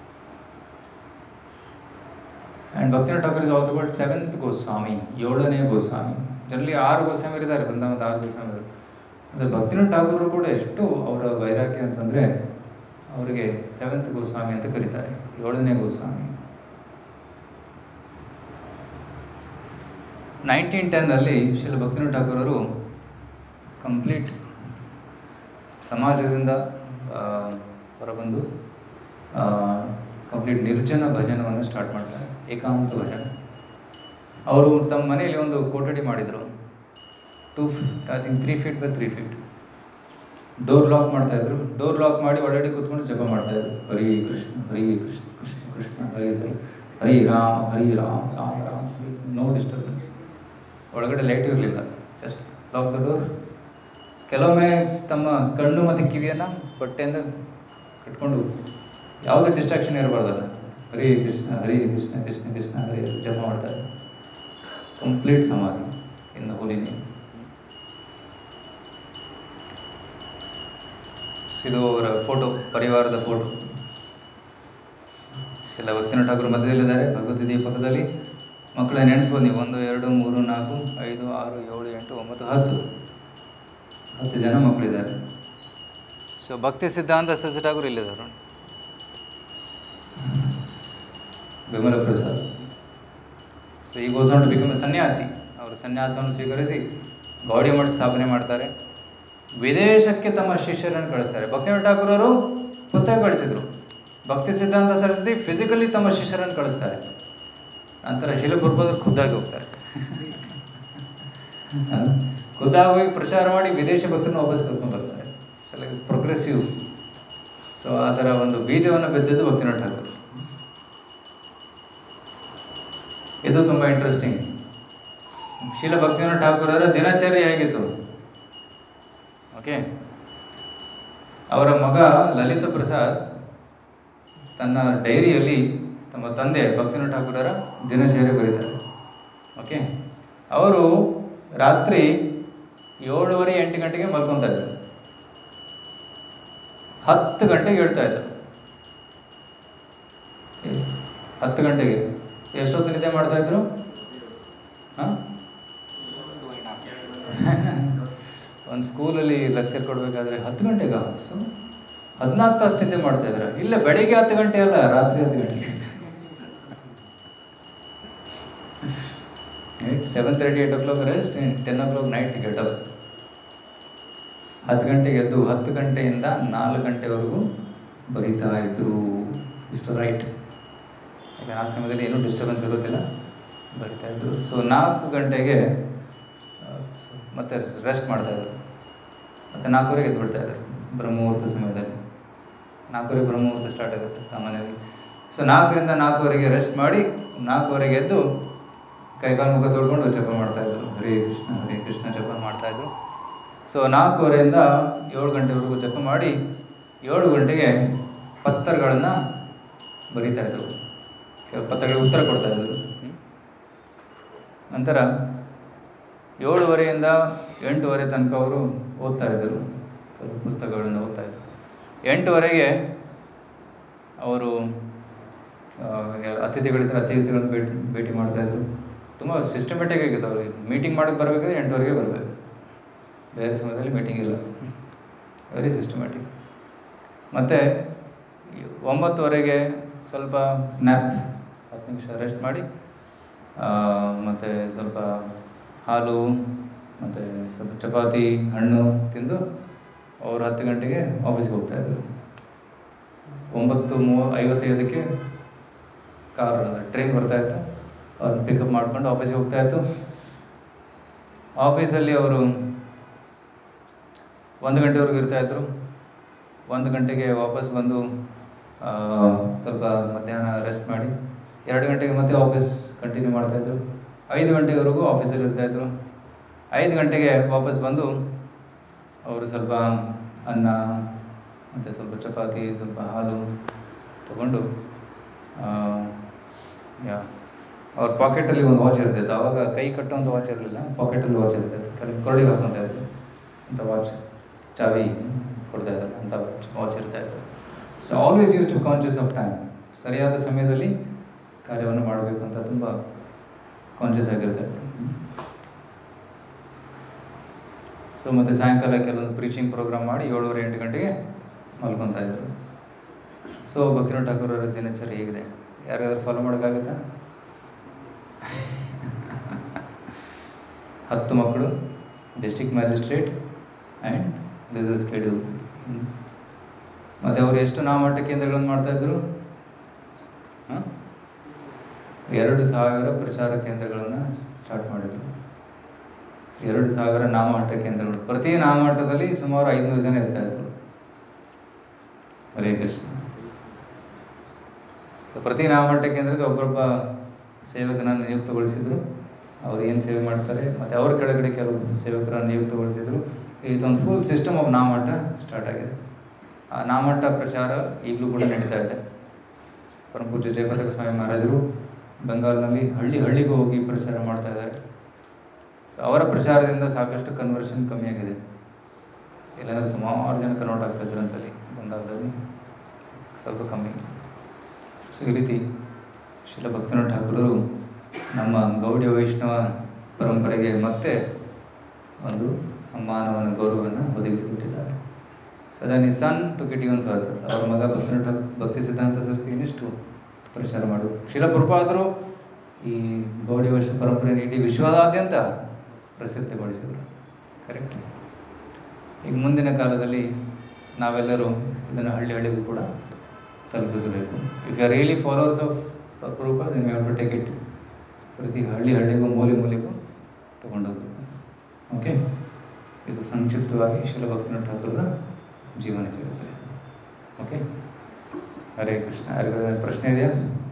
and Bhaktinath Thakur is also but seventh Goswami ಏಳನೇ ಗೋಸ್ವಾಮಿ ಜನರಲಿ ಆರು ಗೋಸ್ವಾಮಿ ಇದ್ದಾರೆ ಬೃಂದಾವನದ ಆರು ಗೋಸ್ವಾಮಿ ಇದ್ದಾರೆ ಅಂದರೆ ಭಕ್ತಿನಾಥ್ ಠಾಕೂರ್ ಕೂಡ ಎಷ್ಟು ಅವರ ವೈರಾಗ್ಯ ಅಂತಂದರೆ ಅವರಿಗೆ ಸೆವೆಂತ್ ಗೋಸ್ವಾಮಿ ಅಂತ ಕರೀತಾರೆ ಏಳನೇ ಗೋಸ್ವಾಮಿ ನೈನ್ಟೀನ್ ಟೆನ್ನಲ್ಲಿ ಶ್ರೀಲ ಭಕ್ತಿನಾಥ್ ಠಾಕೂರ್ ಅವರು ಕಂಪ್ಲೀಟ್ ಸಮಾಜದಿಂದ ಆ, ಹೊರಬಂದು ಕಂಪ್ಲೀಟ್ ನಿರ್ಜನ ಭಜನವನ್ನು ಸ್ಟಾರ್ಟ್ ಮಾಡ್ತಾರೆ ಏಕಾಂತ ಭಜನೆ ಅವರು ತಮ್ಮ ಮನೆಯಲ್ಲಿ ಒಂದು ಕೊಠಡಿ ಮಾಡಿದರು two feet I think three feet by three feet door lock ಮಾಡ್ತಾ ಇದ್ರು ಡೋರ್ ಲಾಕ್ ಮಾಡಿ ಒಳಗಡೆ ಕೂತ್ಕೊಂಡು ಜಪ ಮಾಡ್ತಾ ಇದ್ರು ಹರಿ ಕೃಷ್ಣ ಹರಿ ಕೃಷ್ಣ ಕೃಷ್ಣ ಕೃಷ್ಣ ಹರಿ ಹರಿ ಹರಿ ರಾಮ ಹರಿ ರಾಮ ರಾಮ ರಾಮ ನೋ ಡಿಸ್ಟರ್ಬೆನ್ಸ್ ಒಳಗಡೆ ಲೈಟ್ ಇರಲಿಲ್ಲ ಜಸ್ಟ್ ಲಾಕ್ ದ ಡೋರ್ ಕೆಲವೊಮ್ಮೆ ತಮ್ಮ ಕಣ್ಣು ಮತ್ತು ಕಿವಿಯನ್ನು ಬಟ್ಟೆಯಿಂದ ಕಟ್ಕೊಂಡು ಯಾವುದೇ ಡಿಸ್ಟ್ರಾಕ್ಷನ್ ಇರಬಾರ್ದಲ್ಲ ಹರಿ ಕೃಷ್ಣ ಹರಿ ಕೃಷ್ಣ ಕೃಷ್ಣ ಕೃಷ್ಣ ಹರಿ ಹರಿ ಜಪ ಮಾಡ್ತಾರೆ ಕಂಪ್ಲೀಟ್ ಸಮಾಧಿ ಇನ್ ದ ಹೋಲಿ ನೇಮ್ ಇದು ಅವರ ಫೋಟೋ ಪರಿವಾರದ ಫೋಟೋ ಶಿಲ ಭಕ್ತಿನಾಥ್ ಠಾಕೂರ್ ಮಧ್ಯದಲ್ಲಿದ್ದಾರೆ ಭಗವದ್ಗೀತೆಯ ಪಕ್ಕದಲ್ಲಿ ಮಕ್ಕಳ ನೆನೆಸ್ಬೋದು ನೀವು ಒಂದು ಎರಡು ಮೂರು ನಾಲ್ಕು ಐದು ಆರು ಏಳು ಎಂಟು ಒಂಬತ್ತು ಹತ್ತು ಹತ್ತು ಜನ ಮಕ್ಕಳಿದ್ದಾರೆ ಸೊ ಭಕ್ತಿ ಸಿದ್ಧಾಂತ ಸಸಿ ಠಾಕೂರ್ ಇಲ್ಲಿದ್ದಾರೆ ವಿಮಲ ಪ್ರಸಾದ್ ಸೊ ಈಗ ಗೋಸ್ವಾಮಿ ಬಿಕಮ್ ಸನ್ಯಾಸಿ ಅವರು ಸನ್ಯಾಸವನ್ನು ಸ್ವೀಕರಿಸಿ ಗೌಡಿ ಮಠ ಸ್ಥಾಪನೆ ಮಾಡ್ತಾರೆ ವಿದೇಶಕ್ಕೆ ತಮ್ಮ ಶಿಷ್ಯರನ್ನು ಕಳಿಸ್ತಾರೆ ಭಕ್ತಿನಾಥ್ ಠಾಕೂರ್ ಅವರು ಪುಸ್ತಕ ಕಳಿಸಿದ್ರು ಭಕ್ತಿ ಸಿದ್ಧಾಂತ ಸರಸ್ವತಿ ಫಿಸಿಕಲಿ ತಮ್ಮ ಶಿಷ್ಯರನ್ನು ಕಳಿಸ್ತಾರೆ ನಂತರ ಶಿಲಪುರ್ಪದರು ಖುದ್ದಾಗಿ ಹೋಗ್ತಾರೆ ಹ? ಖುದ್ದಾಗಿ ಹೋಗಿ ಪ್ರಚಾರ ಮಾಡಿ ವಿದೇಶ ಭಕ್ತರನ್ನು ವಾಪಸ್ ಕರ್ಕೊಂಡು ಬರ್ತಾರೆ ಪ್ರೋಗ್ರೆಸಿವ್ ಸೊ ಅದರ ಒಂದು ಬೀಜವನ್ನು ಬೆದ್ದದ್ದು ಭಕ್ತಿನಾಥ್ ಠಾಕೂರ್ ಇದು ತುಂಬ ಇಂಟ್ರೆಸ್ಟಿಂಗ್ ಶೀಲ ಭಕ್ತಿನಾಥ್ ಠಾಕೂರರ ದಿನಚರ್ಯ ಹೇಗಿತ್ತು ಓಕೆ ಅವರ ಮಗ ಲಲಿತ ಪ್ರಸಾದ್ ತನ್ನ ಡೈರಿಯಲ್ಲಿ ತಮ್ಮ ತಂದೆ ಭಕ್ತಿನಾಥ್ ಠಾಕೂರರ ದಿನಚರ್ಯ ಬರೀತಾರೆ ಓಕೆ ಅವರು ರಾತ್ರಿ ಏಳುವರೆ ಎಂಟು ಗಂಟೆಗೆ ಮಲ್ಕೊತಾ ಇದ್ರು ಹತ್ತು ಗಂಟೆಗೆ ಹೇಳ್ತಾ ಇದ್ರು ಏ, ಹತ್ತು ಗಂಟೆಗೆ ಎಷ್ಟೊತ್ತು ನಿದ್ದೆ ಮಾಡ್ತಾ ಇದ್ರು ಹಾಂ ಒಂದು ಸ್ಕೂಲಲ್ಲಿ ಲೆಕ್ಚರ್ ಕೊಡಬೇಕಾದ್ರೆ ಹತ್ತು ಗಂಟೆಗ ಸೊ ಹದಿನಾಲ್ಕು ತಾಸು ನಿದ್ದೆ ಮಾಡ್ತಾ ಇದ್ರ ಇಲ್ಲ ಬೆಳಿಗ್ಗೆ ಹತ್ತು ಗಂಟೆ ಅಲ್ಲ ರಾತ್ರಿ ಹತ್ತು ಗಂಟೆಗೆ seven thirty eight o'clock rest ten o'clock night get up ಹತ್ತು ಗಂಟೆಗೆ ಎದ್ದು ಹತ್ತು ಗಂಟೆಯಿಂದ ನಾಲ್ಕು ಗಂಟೆವರೆಗೂ ಬರೀತಾ ಇದ್ರು ಇಷ್ಟು ರೈಟ್ ಈಗ ಆ ಸಮಯದಲ್ಲಿ ಏನೂ ಡಿಸ್ಟರ್ಬೆನ್ಸ್ ಇರೋದಿಲ್ಲ ಬರಿತಾ ಇದ್ರು ಸೊ ನಾಲ್ಕು ಗಂಟೆಗೆ ಆ, so ಮತ್ತೆ ರೆಸ್ಟ್ ಮಾಡ್ತಾಯಿದ್ರು ಮತ್ತು ನಾಲ್ಕೂವರೆಗೆ ಎದ್ದು ಬಿಡ್ತಾ ಇದ್ರು ಬ್ರಹ್ಮಮುಹೂರ್ತ ಸಮಯದಲ್ಲಿ ನಾಲ್ಕೂವರೆಗೆ ಬ್ರಹ್ಮಮುಹೂರ್ತ ಸ್ಟಾರ್ಟ್ ಆಗುತ್ತೆ ಸಾಮಾನ್ಯವಾಗಿ ಸೊ ನಾಲ್ಕರಿಂದ ನಾಲ್ಕೂವರೆಗೆ ರೆಸ್ಟ್ ಮಾಡಿ ನಾಲ್ಕೂವರೆಗೆ ಎದ್ದು ಕೈಕಾಲು ಮುಖ ತೊಳ್ಕೊಂಡು ಜಪ ಮಾಡ್ತಾಯಿದ್ರು ಹರೇ ಕೃಷ್ಣ ಹರೇ ಕೃಷ್ಣ ಜಪ ಮಾಡ್ತಾಯಿದ್ರು ಸೊ ನಾಲ್ಕೂವರೆಯಿಂದ ಏಳು ಗಂಟೆವರೆಗೂ ಜಪ ಮಾಡಿ ಏಳು ಗಂಟೆಗೆ ಪತ್ರಗಳನ್ನು ಬರೀತಾಯಿದ್ರು ಕೆಲವು ಪತ್ರಗಳಿಗೆ ಉತ್ತರ ಕೊಡ್ತಾಯಿದ್ರು ನಂತರ ಏಳುವರೆಯಿಂದ ಎಂಟುವರೆ ತನಕ ಅವರು ಓದ್ತಾ ಇದ್ದರು ಕೆಲವು ಪುಸ್ತಕಗಳನ್ನು ಓದ್ತಾ ಇದ್ದರು ಎಂಟುವರೆಗೆ ಅವರು ಆ, ಯಾರು ಅತಿಥಿಗಳಿದ್ರೆ ಅತಿಥಿಗಳನ್ನು ಭೇಟಿ ಭೇಟಿ ಮಾಡ್ತಾಯಿದ್ರು ತುಂಬ ಸಿಸ್ಟಮೆಟಿಕ್ ಆಗಿತ್ತು ಅವ್ರಿಗೆ ಮೀಟಿಂಗ್ ಮಾಡೋಕ್ಕೆ ಬರಬೇಕಾದ್ರೆ ಎಂಟುವರೆಗೆ ಬರಬೇಕು ಬೇರೆ ಸಮಯದಲ್ಲಿ ಮೀಟಿಂಗ್ ಇಲ್ಲ ವೆರಿ ಸಿಸ್ಟಮ್ಯಾಟಿಕ್ ಮತ್ತು ಒಂಬತ್ತುವರೆಗೆ ಸ್ವಲ್ಪ ನ್ಯಾಪ್ ಹತ್ತು ನಿಮಿಷ ರೆಸ್ಟ್ ಮಾಡಿ ಮತ್ತು ಸ್ವಲ್ಪ ಹಾಲು ಮತ್ತು ಸ್ವಲ್ಪ ಚಪಾತಿ ಹಣ್ಣು ತಿಂದು ಅವರು ಹತ್ತು ಗಂಟೆಗೆ ಆಫೀಸ್ಗೆ ಹೋಗ್ತಾಯಿದ್ರು ಒಂಬತ್ತು ಮೂವ ಐವತ್ತೈದಕ್ಕೆ ಕಾರ್ ಟ್ರೈನ್ ಬರ್ತಾಯಿತ್ತು ಅವ್ರನ್ನ ಪಿಕಪ್ ಮಾಡ್ಕೊಂಡು ಆಫೀಸ್ಗೆ ಹೋಗ್ತಾಯಿತ್ತು ಆಫೀಸಲ್ಲಿ ಅವರು ಒಂದು ಗಂಟೆವರೆಗೂ ಇರ್ತಾಯಿದ್ರು ಒಂದು ಗಂಟೆಗೆ ವಾಪಸ್ ಬಂದು ಆ, ಸ್ವಲ್ಪ ಮಧ್ಯಾಹ್ನ ರೆಸ್ಟ್ ಮಾಡಿ ಎರಡು ಗಂಟೆಗೆ ಮತ್ತೆ ಆಫೀಸ್ ಕಂಟಿನ್ಯೂ ಮಾಡ್ತಾಯಿದ್ರು ಐದು ಗಂಟೆವರೆಗೂ ಆಫೀಸಲ್ಲಿ ಇರ್ತಾಯಿದ್ರು ಐದು ಗಂಟೆಗೆ ವಾಪಸ್ ಬಂದು ಅವರು ಸ್ವಲ್ಪ ಅನ್ನ ಮತ್ತು ಸ್ವಲ್ಪ ಚಪಾತಿ ಸ್ವಲ್ಪ ಹಾಲು ತಗೊಂಡು ಯಾ ಅವ್ರ ಪಾಕೆಟಲ್ಲಿ ಒಂದು ವಾಚ್ ಇರ್ತಿತ್ತು ಆವಾಗ ಕೈ ಕಟ್ಟುವಂಥ ವಾಚ್ ಇರಲಿಲ್ಲ ಪಾಕೆಟಲ್ಲಿ ವಾಚ್ ಇರ್ತಿತ್ತು ಕರೆ ಕೊರಳಿಗೆ ಹಾಕೊತಾ ಇದ್ರು ಅಂತ ವಾಚ್ ಚಾವಿ ಕೊಡ್ತಾ ಇದ್ರಲ್ಲ ಅಂತ ವಾಚ್ ಇರ್ತಾ ಇತ್ತು so always use to conscious of time ಸರಿಯಾದ ಸಮಯದಲ್ಲಿ ಕಾರ್ಯವನ್ನು ಮಾಡಬೇಕು ಅಂತ ತುಂಬ ಕಾನ್ಷಿಯಸ್ ಆಗಿರ್ತಾ ಇತ್ತು ಸೊ ಮತ್ತು ಸಾಯಂಕಾಲ ಕೆಲವೊಂದು ಪ್ರೀಚಿಂಗ್ ಪ್ರೋಗ್ರಾಮ್ ಮಾಡಿ ಏಳುವರೆ ಎಂಟು ಗಂಟೆಗೆ ಮಲ್ಕೊತಾ ಇದ್ರು ಸೊ ಭಕ್ತಿನಾಥ್ ಠಾಕೂರ್ ಅವರ ದಿನಚರಿ ಹೇಗಿದೆ ಯಾರಿಗಾದ್ರೂ ಫಾಲೋ ಮಾಡೋಕ್ಕಾಗುತ್ತಾ ಹತ್ತು ಮಕ್ಕಳು district magistrate and this is schedule ಮತ್ತು ಅವರು ಎಷ್ಟು ನಾಮಠ ಕೇಂದ್ರಗಳನ್ನು ಮಾಡ್ತಾಯಿದ್ರು ಹಾಂ ಎರಡು ಸಾವಿರ ಪ್ರಚಾರ ಕೇಂದ್ರಗಳನ್ನು ಸ್ಟಾರ್ಟ್ ಮಾಡಿದರು ಎರಡು ಸಾವಿರ ನಾಮಹಟ್ಟ ಕೇಂದ್ರಗಳು ಪ್ರತಿ ನಾಮಹಟ್ಟದಲ್ಲಿ ಸುಮಾರು ಐದುನೂರು ಜನ ಇರ್ತಾಯಿದ್ರು ಹರೇ ಕೃಷ್ಣ ಸೊ ಪ್ರತಿ ನಾಮಹಟ್ಟ ಕೇಂದ್ರಕ್ಕೆ ಒಬ್ಬೊಬ್ಬ ಸೇವಕನನ್ನು ನಿಯುಕ್ತಗೊಳಿಸಿದ್ರು ಅವ್ರು ಏನು ಸೇವೆ ಮಾಡ್ತಾರೆ ಮತ್ತು ಅವ್ರ ಕೆಳಗಡೆ ಕೆಲವು ಸೇವಕರನ್ನು ನಿಯುಕ್ತಗೊಳಿಸಿದ್ರು ಇದೊಂದು ಫುಲ್ ಸಿಸ್ಟಮ್ ಆಫ್ ನಾಮಹಟ್ಟ ಸ್ಟಾರ್ಟ್ ಆಗಿದೆ ಆ ನಾಮಹಟ್ಟ ಪ್ರಚಾರ ಈಗಲೂ ಕೂಡ ನಡೀತಾ ಇದೆ ಪರಮಪೂಜ್ಯ ಜಯಪತಕ ಸ್ವಾಮಿ ಮಹಾರಾಜರು ಬೆಂಗಾಲ್ನಲ್ಲಿ ಹಳ್ಳಿ ಹಳ್ಳಿಗೂ ಹೋಗಿ ಪ್ರಚಾರ ಮಾಡ್ತಾ ಇದ್ದಾರೆ ಸೊ ಅವರ ಪ್ರಚಾರದಿಂದ ಸಾಕಷ್ಟು ಕನ್ವರ್ಷನ್ ಕಮ್ಮಿ ಆಗಿದೆ ಇಲ್ಲಾಂದರೆ ಸುಮಾರು ಜನ ಕನ್ವರ್ಟ್ ಆಗ್ತಾ ಇದ್ರು ಅಂತಲ್ಲಿ ಬಂಗಾಳದಲ್ಲಿ ಸ್ವಲ್ಪ ಕಮ್ಮಿ ಸೊ ಈ ರೀತಿ ಶಿಲ ಭಕ್ತನಾಥ ಠಾಕೂರರು ನಮ್ಮ ಗೌಡಿಯ ವೈಷ್ಣವ ಪರಂಪರೆಗೆ ಮತ್ತೆ ಒಂದು ಸಮ್ಮಾನವನ್ನು ಗೌರವವನ್ನು ಒದಗಿಸಿಬಿಟ್ಟಿದ್ದಾರೆ ಸದಾ ನಿಸನ್ ಟು ಗೆಟ್ ಅಂತ ಅವರ ಮಗ ಭಕ್ತನಾಥ ಭಕ್ತಿ ಸಿದ್ಧಾಂತ ಸರಸ್ವತಿ ಇನ್ನಿಷ್ಟು ಪ್ರಚಾರ ಮಾಡು ಶಿಲ ಪ್ರಪಾದರು ಈ ಗೌಡಿ ವೈಷ್ಣವ ಪರಂಪರೆಯನ್ನು ಇಡೀ ವಿಶ್ವದಾದ್ಯಂತ ಪ್ರಸಿದ್ಧಿಗೊಳಿಸಿದರು ಕರೆಕ್ಟ್ ಈಗ ಮುಂದಿನ ಕಾಲದಲ್ಲಿ ನಾವೆಲ್ಲರೂ ಇದನ್ನು ಹಳ್ಳಿ ಹಳ್ಳಿಗೂ ಕೂಡ ತಲುಪಿಸಬೇಕು if you are really followers of ಪ್ರೂಪ then you to take it ಪ್ರತಿ ಹಳ್ಳಿ ಹಳ್ಳಿಗೂ ಮೂಲೆ ಮೂಲೆಗೂ ತಗೊಂಡೋಗ್ಬೇಕು ಓಕೆ ಇದು ಸಂಕ್ಷಿಪ್ತವಾಗಿ ಶಿಲ ಭಕ್ತಿನಾಥ ಠಾಕೂರರ ಜೀವನ ಚರಿತ್ರೆ ಓಕೆ ಹರೇ ಕೃಷ್ಣ ಯಾರಿಗಾದ್ರೂ ಪ್ರಶ್ನೆ ಇದೆಯಾ